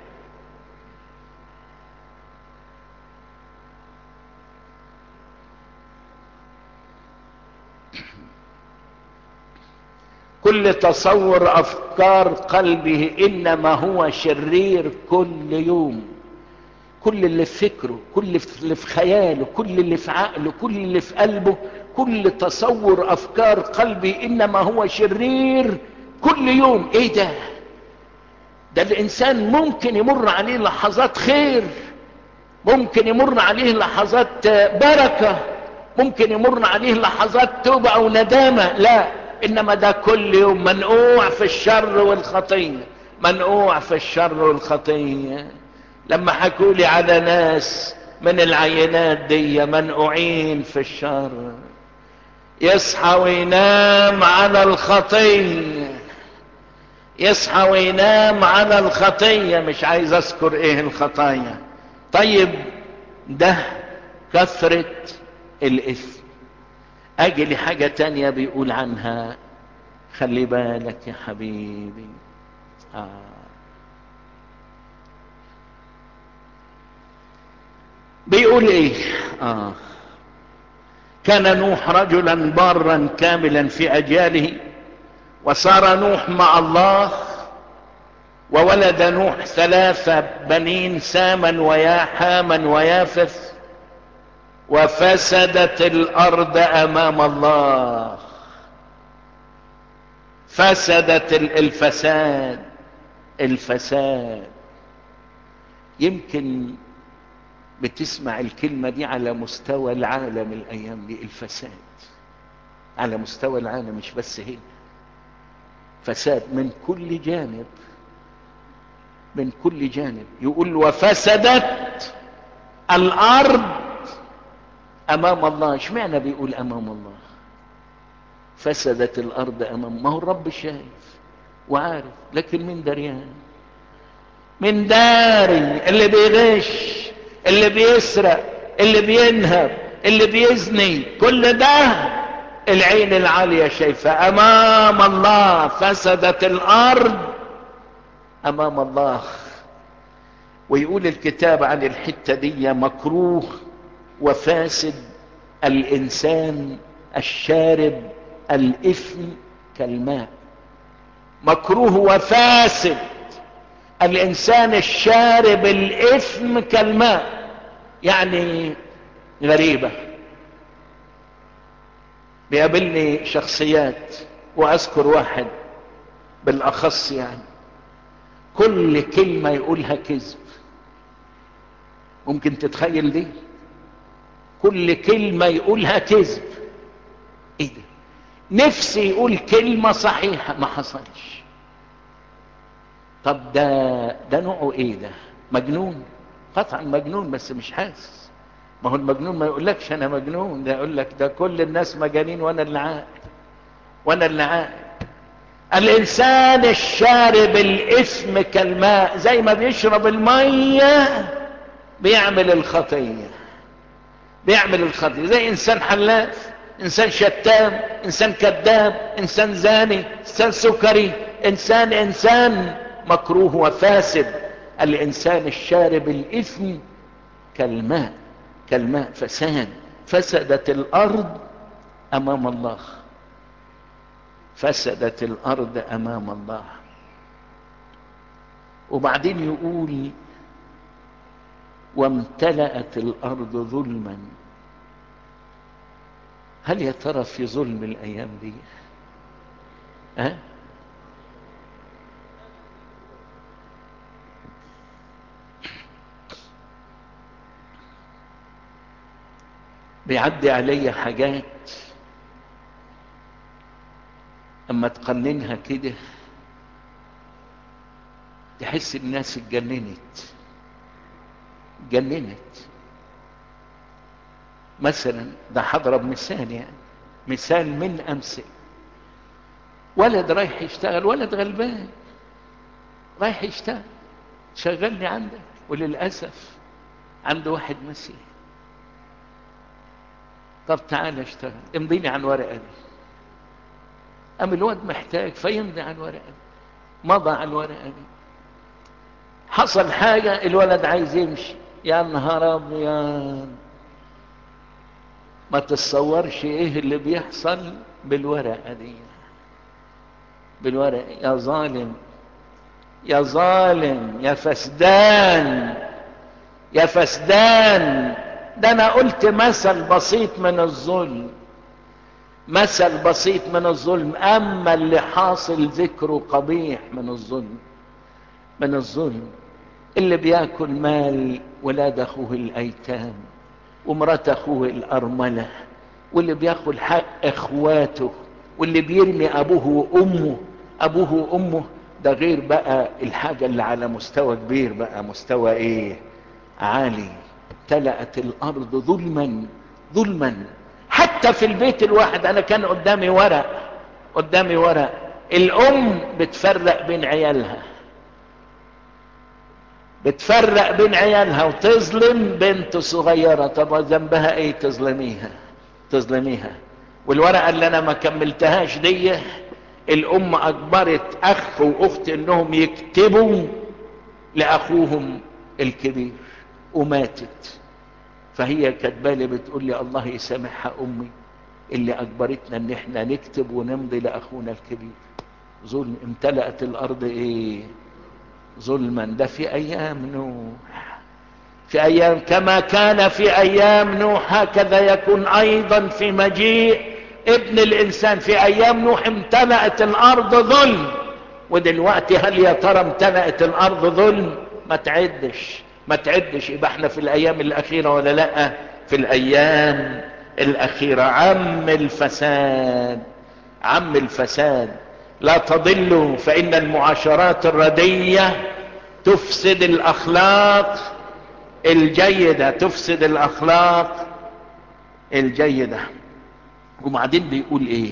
[SPEAKER 1] كل تصور افكار قلبه انما هو شرير كل يوم كل اللي في فكره كل اللي في خياله كل اللي في عقله كل اللي في قلبه كل تصور افكار قلبه انما هو شرير كل يوم ايه ده ده الانسان ممكن يمر عليه لحظات خير ممكن يمر عليه لحظات بركة ممكن يمر عليه لحظات توبة او ندامة لا انما ده كل يوم منقوع في الشر والخطية منقوع في الشر والخطية لما حكولي على ناس من العينات دي منقوعين في الشر يصحى وينام على الخطية يصحى وينام على الخطية مش عايز اذكر ايه الخطايا طيب ده كثرة الاثم اجي لحاجة تانية بيقول عنها خلي بالك يا حبيبي آه. بيقول ايه آه. كان نوح رجلا بارا كاملا في اجياله وصار نوح مع الله وولد نوح ثلاثة بنين ساما وياحاما ويافث وفسدت الارض امام الله فسدت الفساد الفساد يمكن بتسمع الكلمة دي على مستوى العالم الايام دي الفساد على مستوى العالم مش بس هنا فساد من كل جانب من كل جانب يقول وفسدت الارض امام الله اشمعنى بيقول امام الله فسدت الارض امام ما هو الرب شايف وعارف لكن من دريان من داري اللي بيغش اللي بيسرق اللي بينهب اللي بيزني كل ده العين العالية شايفة امام الله فسدت الارض امام الله ويقول الكتاب عن الحتة دي مكروه وفاسد الانسان الشارب الاثم كالماء مكروه وفاسد الانسان الشارب الاثم كالماء يعني غريبة بيقابلني شخصيات واذكر واحد بالاخص يعني كل كلمة يقولها كذب ممكن تتخيل دي كل كلمة يقولها كذب ايه ده نفسي يقول كلمة صحيحة ما حصلش طب ده ده نوعه ايه ده مجنون قطعا مجنون بس مش حاسس ما هو المجنون ما يقولكش انا مجنون ده يقول لك ده كل الناس مجانين وانا اللي عاقل وانا اللي عاقل الانسان الشارب الاثم كالماء زي ما بيشرب الميه بيعمل الخطيه بيعمل الخطيه زي انسان حلاف انسان شتام انسان كذاب انسان زاني انسان سكري انسان انسان مكروه وفاسد الانسان الشارب الاثم كالماء كالماء فساد فسدت الارض امام الله فسدت الارض امام الله وبعدين يقول وامتلأت الارض ظلما هل يا ترى في ظلم الايام دي ها بيعدي علي حاجات اما تقننها كده تحس الناس اتجننت اتجننت مثلا ده هضرب مثال يعني مثال من امثل ولد رايح يشتغل ولد غلبان رايح يشتغل شغلني عندك وللاسف عنده واحد مسيح طب تعالى اشتغل امضيني عن ورقه دي قام الواد محتاج فيمضي على الورقه دي مضى على الورقه دي حصل حاجه الولد عايز يمشي يا نهار ابيض ما تتصورش ايه اللي بيحصل بالورقه دي بالورقه يا ظالم يا ظالم يا فسدان يا فسدان ده انا قلت مثل بسيط من الظلم مثل بسيط من الظلم اما اللي حاصل ذكره قبيح من الظلم من الظلم اللي بياكل مال ولاد اخوه الايتام ومرات اخوه الارمله واللي بياخد حق اخواته واللي بيرمي ابوه وامه ابوه وامه ده غير بقى الحاجه اللي على مستوى كبير بقى مستوى ايه عالي امتلأت الارض ظلما ظلما حتى في البيت الواحد انا كان قدامي ورق قدامي ورق الام بتفرق بين عيالها بتفرق بين عيالها وتظلم بنت صغيرة طب ذنبها ايه تظلميها تظلميها والورقة اللي انا ما كملتهاش دي الام اجبرت اخ واخت انهم يكتبوا لاخوهم الكبير وماتت فهي كاتبالي بتقول لي الله يسامحها امي اللي اجبرتنا ان احنا نكتب ونمضي لاخونا الكبير ظلم امتلأت الارض ايه ظلما ده في ايام نوح في ايام كما كان في ايام نوح هكذا يكون ايضا في مجيء ابن الانسان في ايام نوح امتلأت الارض ظلم ودلوقتي هل يا ترى امتلأت الارض ظلم ما تعدش ما تعدش يبقى احنا في الايام الاخيرة ولا لا في الايام الاخيرة عم الفساد عم الفساد لا تضلوا فان المعاشرات الردية تفسد الاخلاق الجيدة تفسد الاخلاق الجيدة وبعدين بيقول ايه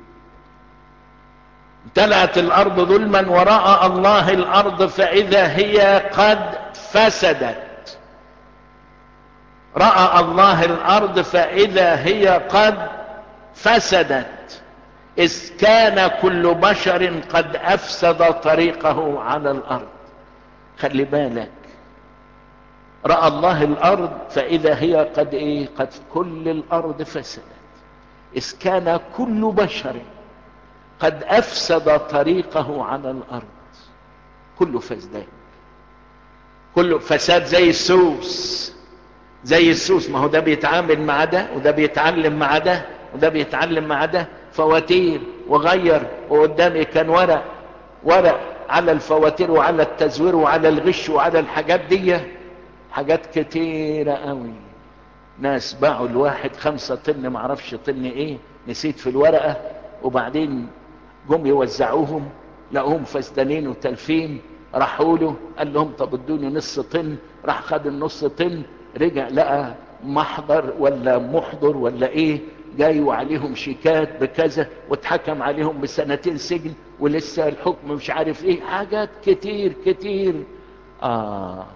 [SPEAKER 1] امتلأت الارض ظلما ورأى الله الارض فاذا هي قد فسدت رأى الله الارض فاذا هي قد فسدت إذ كان كل بشر قد أفسد طريقه على الأرض خلي بالك رأى الله الأرض فإذا هي قد إيه قد كل الأرض فسدت إذ كان كل بشر قد أفسد طريقه على الأرض كله فسدان كله فساد زي السوس زي السوس ما هو ده بيتعامل مع ده وده بيتعلم مع ده وده بيتعلم مع ده فواتير وغير وقدامي كان ورق ورق على الفواتير وعلى التزوير وعلى الغش وعلى الحاجات دي حاجات كتيرة قوي ناس باعوا الواحد خمسة طن معرفش طن ايه نسيت في الورقة وبعدين جم يوزعوهم لقوهم فسدانين وتلفين راحوا له قال لهم طب ادوني نص طن راح خد النص طن رجع لقى محضر ولا محضر ولا ايه جاي وعليهم شيكات بكذا واتحكم عليهم بسنتين سجن ولسه الحكم مش عارف ايه حاجات كتير كتير اه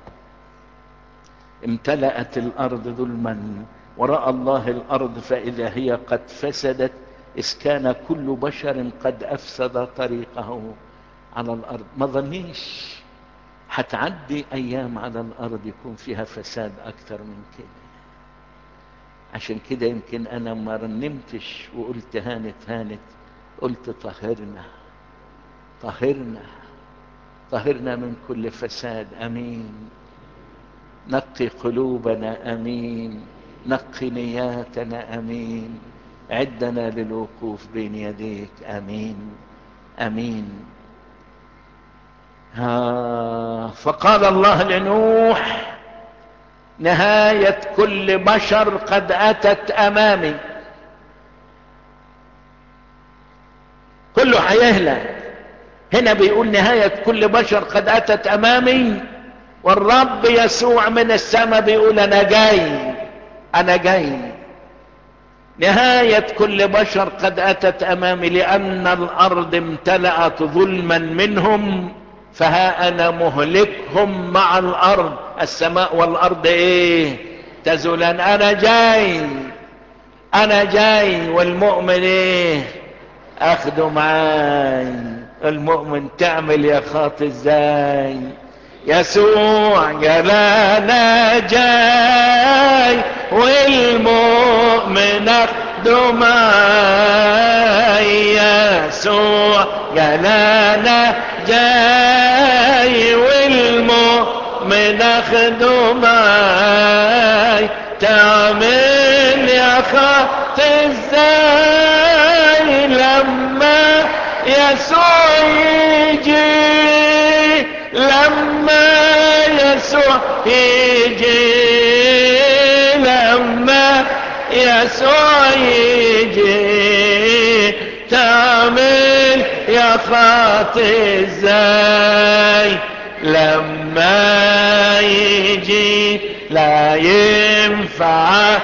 [SPEAKER 1] امتلأت الارض ظلما ورأى الله الارض فاذا هي قد فسدت اذ كان كل بشر قد افسد طريقه على الارض ما ظنيش هتعدي ايام على الارض يكون فيها فساد اكتر من كده عشان كده يمكن انا ما رنمتش وقلت هانت هانت قلت طهرنا طهرنا طهرنا من كل فساد امين نقي قلوبنا امين نقي نياتنا امين عدنا للوقوف بين يديك امين امين ها فقال الله لنوح نهاية كل بشر قد أتت أمامي كله هيهلك هنا بيقول نهاية كل بشر قد أتت أمامي والرب يسوع من السماء بيقول أنا جاي أنا جاي نهاية كل بشر قد أتت أمامي لأن الأرض امتلأت ظلما منهم فها انا مهلكهم مع الارض السماء والارض ايه تزولان انا جاي انا جاي والمؤمن ايه اخده معاي المؤمن تعمل يا خاطي ازاي يسوع جلانا جاي والمؤمن اخده معاي يسوع جلانا جاي والمؤمن اخده معاي تعمل يا خط ازاي لما يسوع يجي لما يسوع يجي لما يسوع يجي تعمل يا خاطي ازاي لما يجي لا ينفعك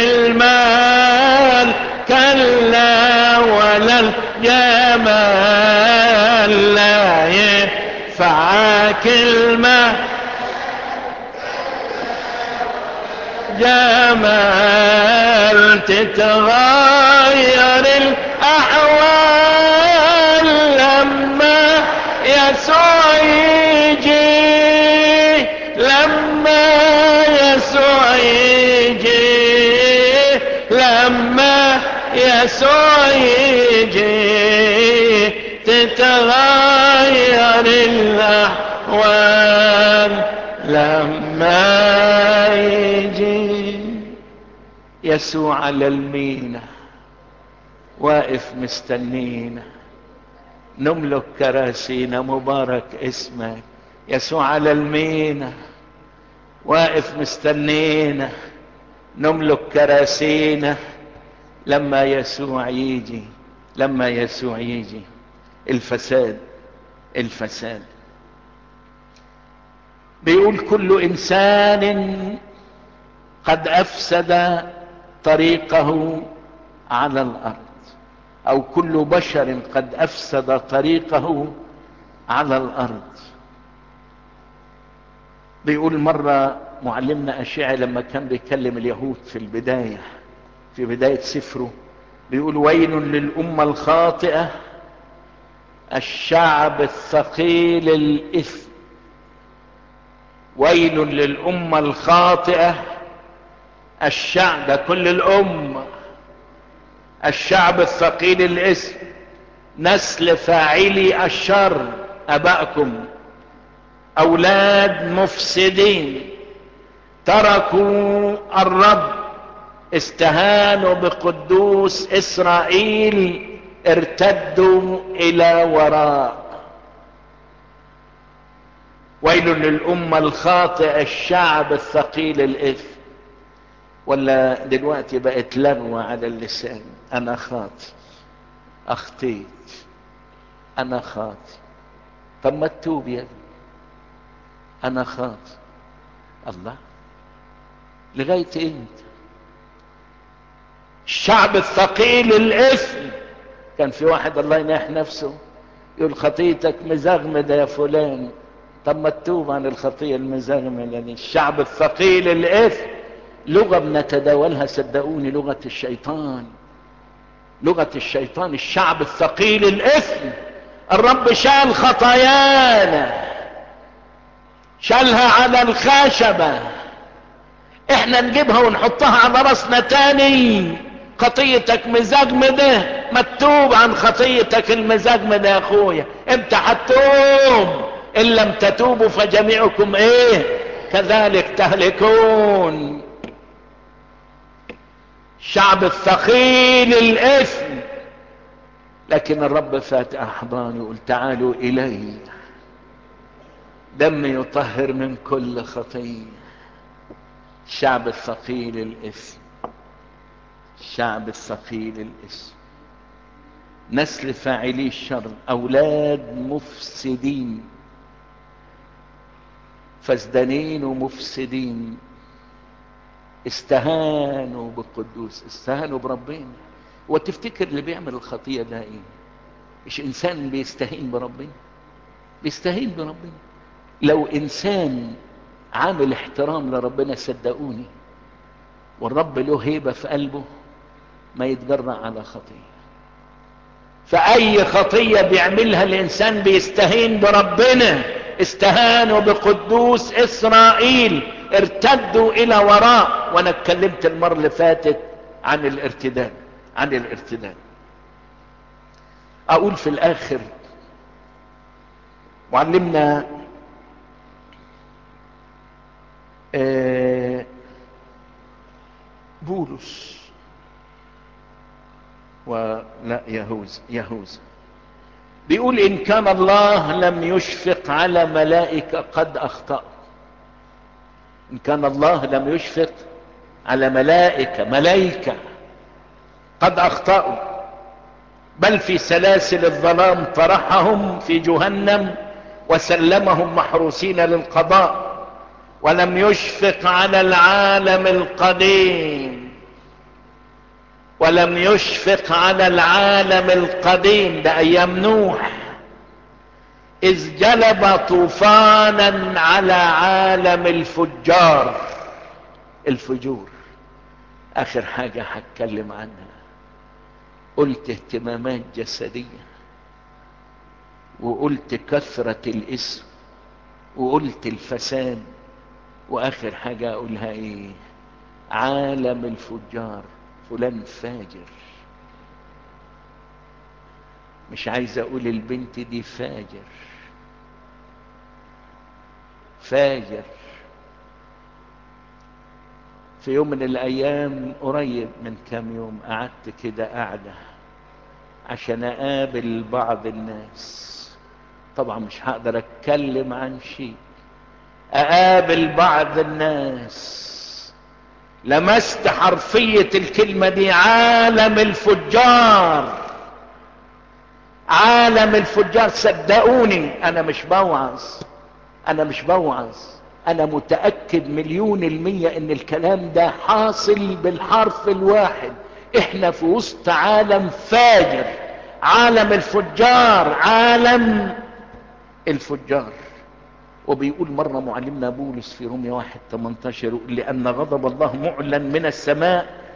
[SPEAKER 1] المال كلا ولا الجمال لا ينفعك المال جمال تتغير الأحوال لما يسوع يجي لما يسوع يجي لما يسوع يجي تتغير الأحوال لما يجي يسوع على المينا واقف مستنينا نملك كراسينا مبارك اسمك يسوع على المينا واقف مستنينا نملك كراسينا لما يسوع يجي لما يسوع يجي الفساد الفساد بيقول كل انسان قد افسد طريقه على الارض او كل بشر قد افسد طريقه على الارض بيقول مرة معلمنا اشعة لما كان بيكلم اليهود في البداية في بداية سفره بيقول ويل للأمة الخاطئة الشعب الثقيل الإثم ويل للأمة الخاطئة الشعب ده كل الأمة الشعب الثقيل الإثم نسل فاعلي الشر أباءكم أولاد مفسدين تركوا الرب استهانوا بقدوس إسرائيل ارتدوا إلى وراء ويل للأمة الخاطئ الشعب الثقيل الإثم ولا دلوقتي بقت لغوة على اللسان أنا خاطئ أخطيت أنا خاطئ طب ما تتوب يا ابني أنا خاطئ الله لغاية امتى الشعب الثقيل الإثم كان في واحد الله يناح نفسه يقول خطيتك مزغمدة يا فلان طب ما تتوب عن الخطية المزغمدة دي الشعب الثقيل الإثم لغة بنتداولها صدقوني لغة الشيطان لغة الشيطان الشعب الثقيل الإثم الرب شال خطايانا شالها على الخشبة احنا نجيبها ونحطها على راسنا تاني خطيتك مزاجمدة ما تتوب عن خطيتك المزاجمدة يا اخويا امتى هتتوب ان لم تتوبوا فجميعكم ايه كذلك تهلكون شعب الثقيل الاثم لكن الرب فات احضان يقول تعالوا الي دم يطهر من كل خطيه الشعب الثقيل الاثم الشعب الثقيل الاثم نسل فاعلي الشر اولاد مفسدين فسدانين ومفسدين استهانوا بالقدوس استهانوا بربنا وتفتكر اللي بيعمل الخطية ده ايه مش انسان بيستهين بربنا بيستهين بربنا لو انسان عامل احترام لربنا صدقوني والرب له هيبة في قلبه ما يتجرأ على خطية فأي خطية بيعملها الإنسان بيستهين بربنا استهانوا بقدوس إسرائيل ارتدوا إلى وراء وأنا اتكلمت المرة اللي فاتت عن الارتداد عن الارتداد أقول في الآخر معلمنا آه بولس ولا يهوذا يهوذا بيقول ان كان الله لم يشفق على ملائكة قد اخطأوا ان كان الله لم يشفق على ملائكة ملائكة قد اخطأوا بل في سلاسل الظلام طرحهم في جهنم وسلمهم محروسين للقضاء ولم يشفق على العالم القديم ولم يشفق على العالم القديم ده ايام نوح اذ جلب طوفانا على عالم الفجار الفجور اخر حاجة هتكلم عنها قلت اهتمامات جسدية وقلت كثرة الاسم وقلت الفساد واخر حاجة اقولها ايه عالم الفجار فلان فاجر مش عايز اقول البنت دي فاجر فاجر في يوم من الايام قريب من كام يوم قعدت كده قاعدة عشان اقابل بعض الناس طبعا مش هقدر اتكلم عن شيء اقابل بعض الناس لمست حرفية الكلمة دي عالم الفجار عالم الفجار صدقوني انا مش بوعظ انا مش بوعظ انا متأكد مليون المية ان الكلام ده حاصل بالحرف الواحد احنا في وسط عالم فاجر عالم الفجار عالم الفجار وبيقول مرة معلمنا بولس في رومية واحد 18 يقول لأن غضب الله معلن من السماء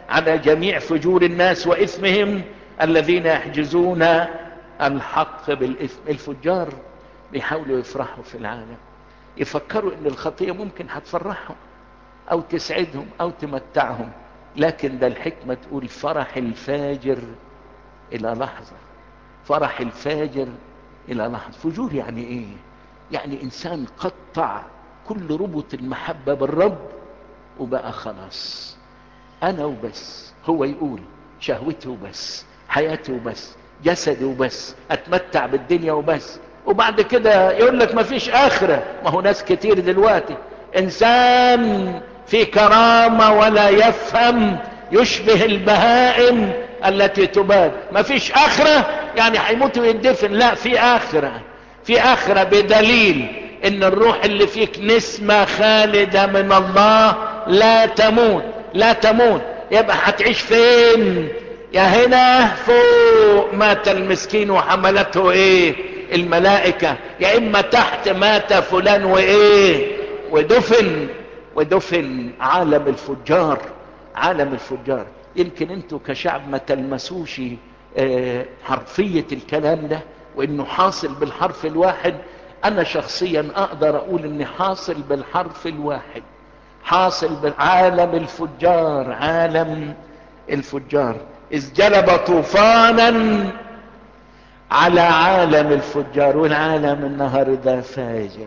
[SPEAKER 1] على جميع فجور الناس وإثمهم الذين يحجزون الحق بالإثم الفجار بيحاولوا يفرحوا في العالم يفكروا ان الخطية ممكن هتفرحهم او تسعدهم او تمتعهم لكن ده الحكمة تقول فرح الفاجر الى لحظة فرح الفاجر الى لحظة فجور يعني ايه يعني انسان قطع كل ربط المحبة بالرب وبقى خلاص انا وبس هو يقول شهوتي وبس حياتي وبس جسدي وبس اتمتع بالدنيا وبس وبعد كده يقول لك ما فيش اخرة ما هو ناس كتير دلوقتي انسان في كرامة ولا يفهم يشبه البهائم التي تباد ما فيش اخرة يعني هيموت ويدفن لا في اخرة في اخرة بدليل ان الروح اللي فيك نسمة خالدة من الله لا تموت لا تموت يبقى هتعيش فين يا هنا فوق مات المسكين وحملته ايه الملائكة يا اما تحت مات فلان وايه ودفن ودفن عالم الفجار عالم الفجار يمكن انتوا كشعب ما تلمسوش اه حرفية الكلام ده وانه حاصل بالحرف الواحد انا شخصيا اقدر اقول اني حاصل بالحرف الواحد حاصل بعالم الفجار عالم الفجار اذ جلب طوفانا على عالم الفجار والعالم النهارده فاجر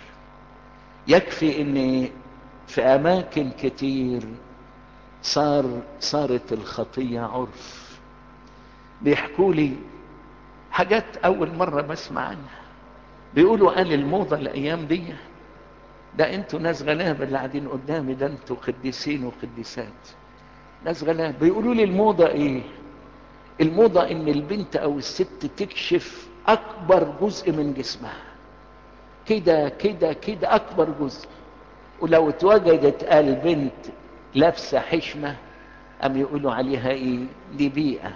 [SPEAKER 1] يكفي ان في اماكن كتير صار صارت الخطية عرف بيحكوا لي حاجات اول مرة بسمع عنها بيقولوا قال الموضة الايام دي ده انتوا ناس غلابة اللي قاعدين قدامي ده انتوا قديسين وقديسات ناس غلابة بيقولوا لي الموضة ايه الموضة ان البنت او الست تكشف اكبر جزء من جسمها كده كده كده اكبر جزء ولو اتوجدت قال بنت لابسه حشمه ام يقولوا عليها ايه دي بيئه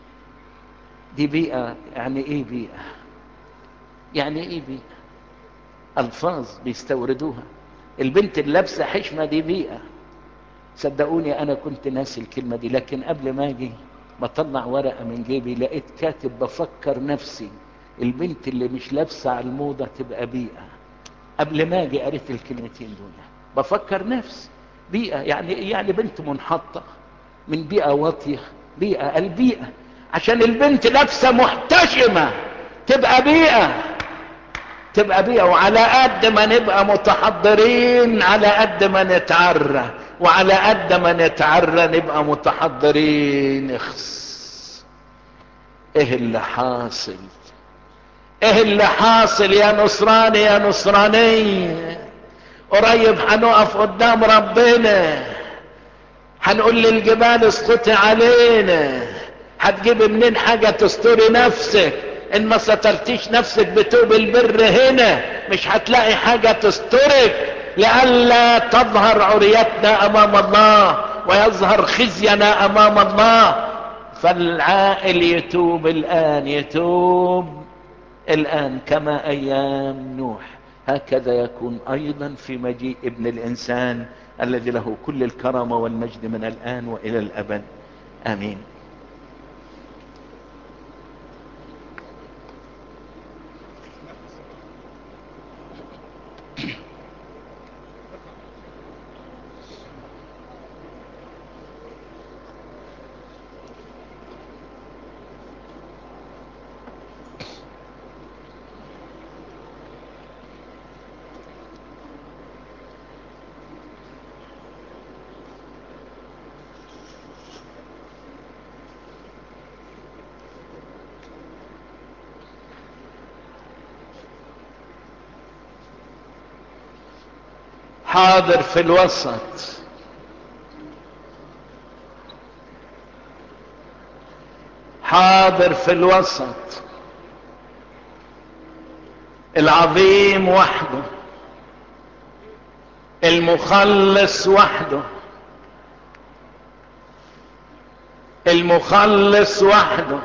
[SPEAKER 1] دي بيئه يعني ايه بيئه يعني ايه بيئه الفاظ بيستوردوها البنت اللي لابسه حشمه دي بيئه صدقوني انا كنت ناسي الكلمه دي لكن قبل ما اجي بطلع ورقه من جيبي لقيت كاتب بفكر نفسي البنت اللي مش لابسه على الموضه تبقى بيئه قبل ما اجي قريت الكلمتين دول بفكر نفسي بيئه يعني يعني بنت منحطه من بيئه واطيه بيئه البيئه عشان البنت لابسه محتشمه تبقى بيئه تبقى بيئه وعلى قد ما نبقى متحضرين على قد ما نتعرى وعلى قد ما نتعرى نبقى متحضرين اخس ايه اللي حاصل ايه اللي حاصل يا نصراني يا نصراني قريب هنقف قدام ربنا هنقول للجبال اسقطي علينا هتجيب منين حاجة تستري نفسك ان ما سترتيش نفسك بتوب البر هنا مش هتلاقي حاجة تسترك لئلا تظهر عريتنا امام الله ويظهر خزينا امام الله فالعائل يتوب الان يتوب الان كما ايام نوح هكذا يكون ايضا في مجيء ابن الانسان الذي له كل الكرامة والمجد من الان والى الابد امين حاضر في الوسط حاضر في الوسط العظيم وحده المخلص وحده المخلص وحده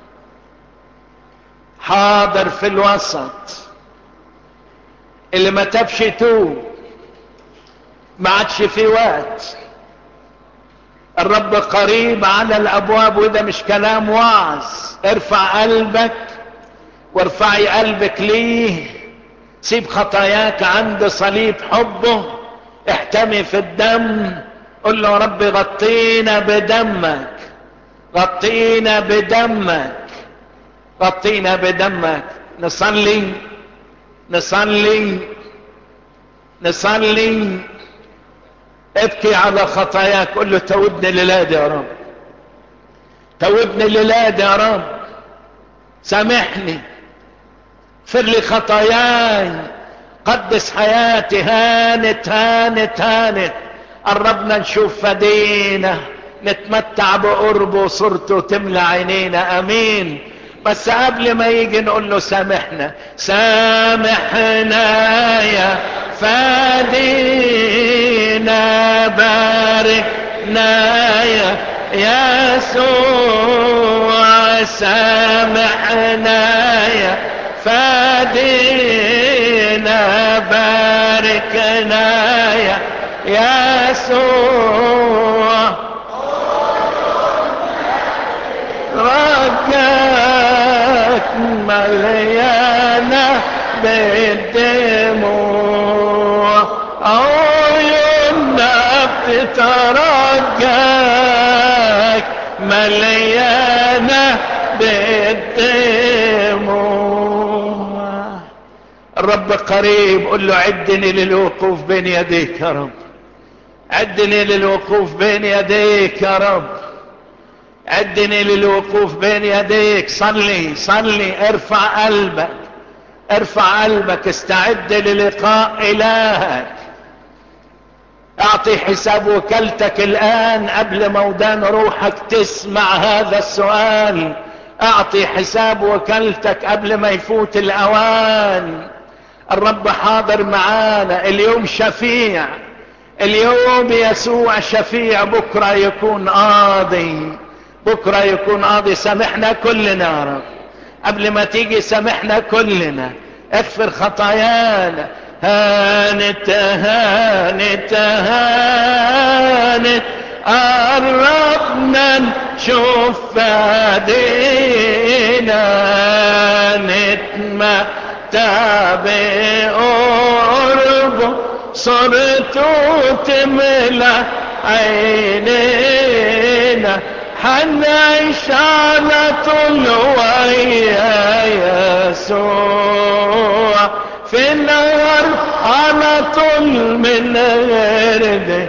[SPEAKER 1] حاضر في الوسط اللي ما تبش توب ما عادش في وقت الرب قريب على الابواب وده مش كلام وعظ ارفع قلبك وارفعي قلبك ليه سيب خطاياك عند صليب حبه احتمي في الدم قل له يا رب غطينا بدمك غطينا بدمك غطينا بدمك نصلي نصلي نصلي ابكي على خطاياك قل له توبني للاد يا رب توبني للاد يا رب سامحني اغفر لي خطاياي قدس حياتي هانت هانت هانت قربنا نشوف فدينا نتمتع بقربه وصورته تملى عينينا امين بس قبل ما يجي نقول له سامحنا سامحنا يا فادينا باركنا يا يسوع سامحنا يا فادينا باركنا يا يسوع رجاك مليانة بالدموع عيوننا بتترجاك مليانة بالدموع الرب قريب قل له عدني للوقوف بين يديك يا رب عدني للوقوف بين يديك يا رب عدني للوقوف بين يديك صلي صلي ارفع قلبك ارفع قلبك استعد للقاء الهك اعطي حساب وكالتك الان قبل موضان روحك تسمع هذا السؤال اعطي حساب وكالتك قبل ما يفوت الاوان الرب حاضر معانا اليوم شفيع اليوم يسوع شفيع بكرة يكون قاضي بكرة يكون قاضي سامحنا كلنا يا رب قبل ما تيجي سامحنا كلنا اغفر خطايانا هانت هانت هانت قربنا نشوف فادينا نتمتع بقربه صرته تملى عينينا حنعيش على طول ويا يسوع في النهار على طول من غير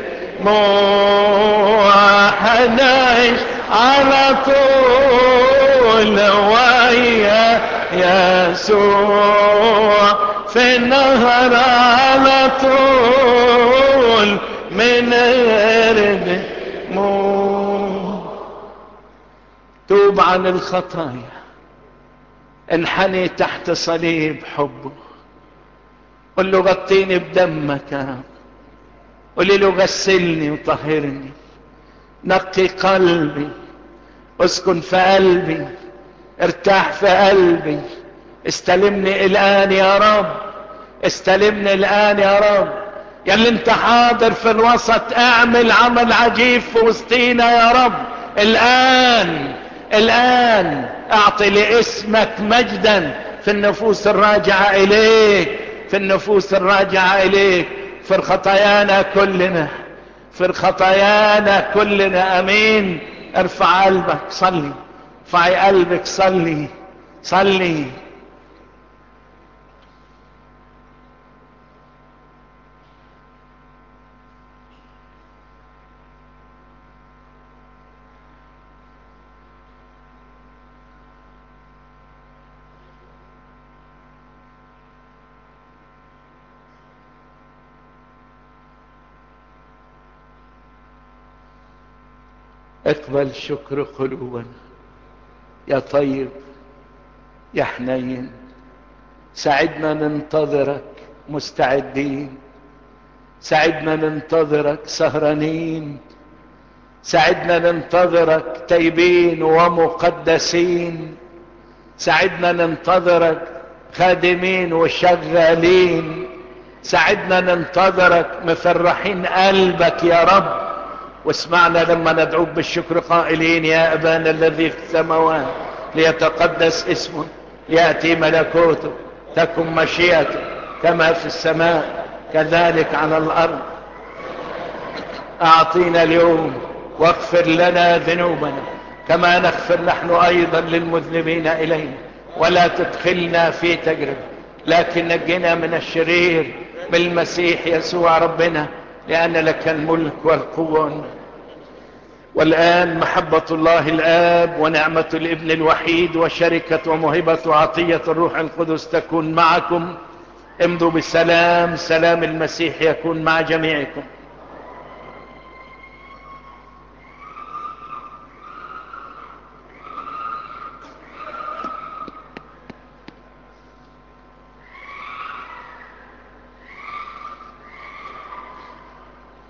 [SPEAKER 1] دموع حنعيش على طول ويا يسوع في النهر على طول من غير دموع توب عن الخطايا انحني تحت صليب حبه قل له غطيني بدمك يا رب قل له غسلني وطهرني نقي قلبي اسكن في قلبي ارتاح في قلبي استلمني الان يا رب استلمني الان يا رب يا اللي انت حاضر في الوسط اعمل عمل عجيب في وسطينا يا رب الان الان اعطي لاسمك مجدا في النفوس الراجعة اليك في النفوس الراجعة اليك في خطايانا كلنا في خطايانا كلنا امين ارفع قلبك صلي ارفعي قلبك صلي صلي اقبل شكر قلوبنا يا طيب يا حنين ساعدنا ننتظرك مستعدين ساعدنا ننتظرك سهرانين ساعدنا ننتظرك تايبين ومقدسين ساعدنا ننتظرك خادمين وشغالين ساعدنا ننتظرك مفرحين قلبك يا رب واسمعنا لما ندعوك بالشكر قائلين يا أبانا الذي في السماوات ليتقدس اسمه يأتي ملكوته تكن مشيئته كما في السماء كذلك على الأرض أعطينا اليوم واغفر لنا ذنوبنا كما نغفر نحن أيضا للمذنبين إلينا ولا تدخلنا في تجربة لكن نجنا من الشرير بالمسيح يسوع ربنا لأن لك الملك والقوة والآن محبة الله الآب ونعمة الابن الوحيد وشركة ومهبة وعطية الروح القدس تكون معكم امضوا بالسلام سلام المسيح يكون مع جميعكم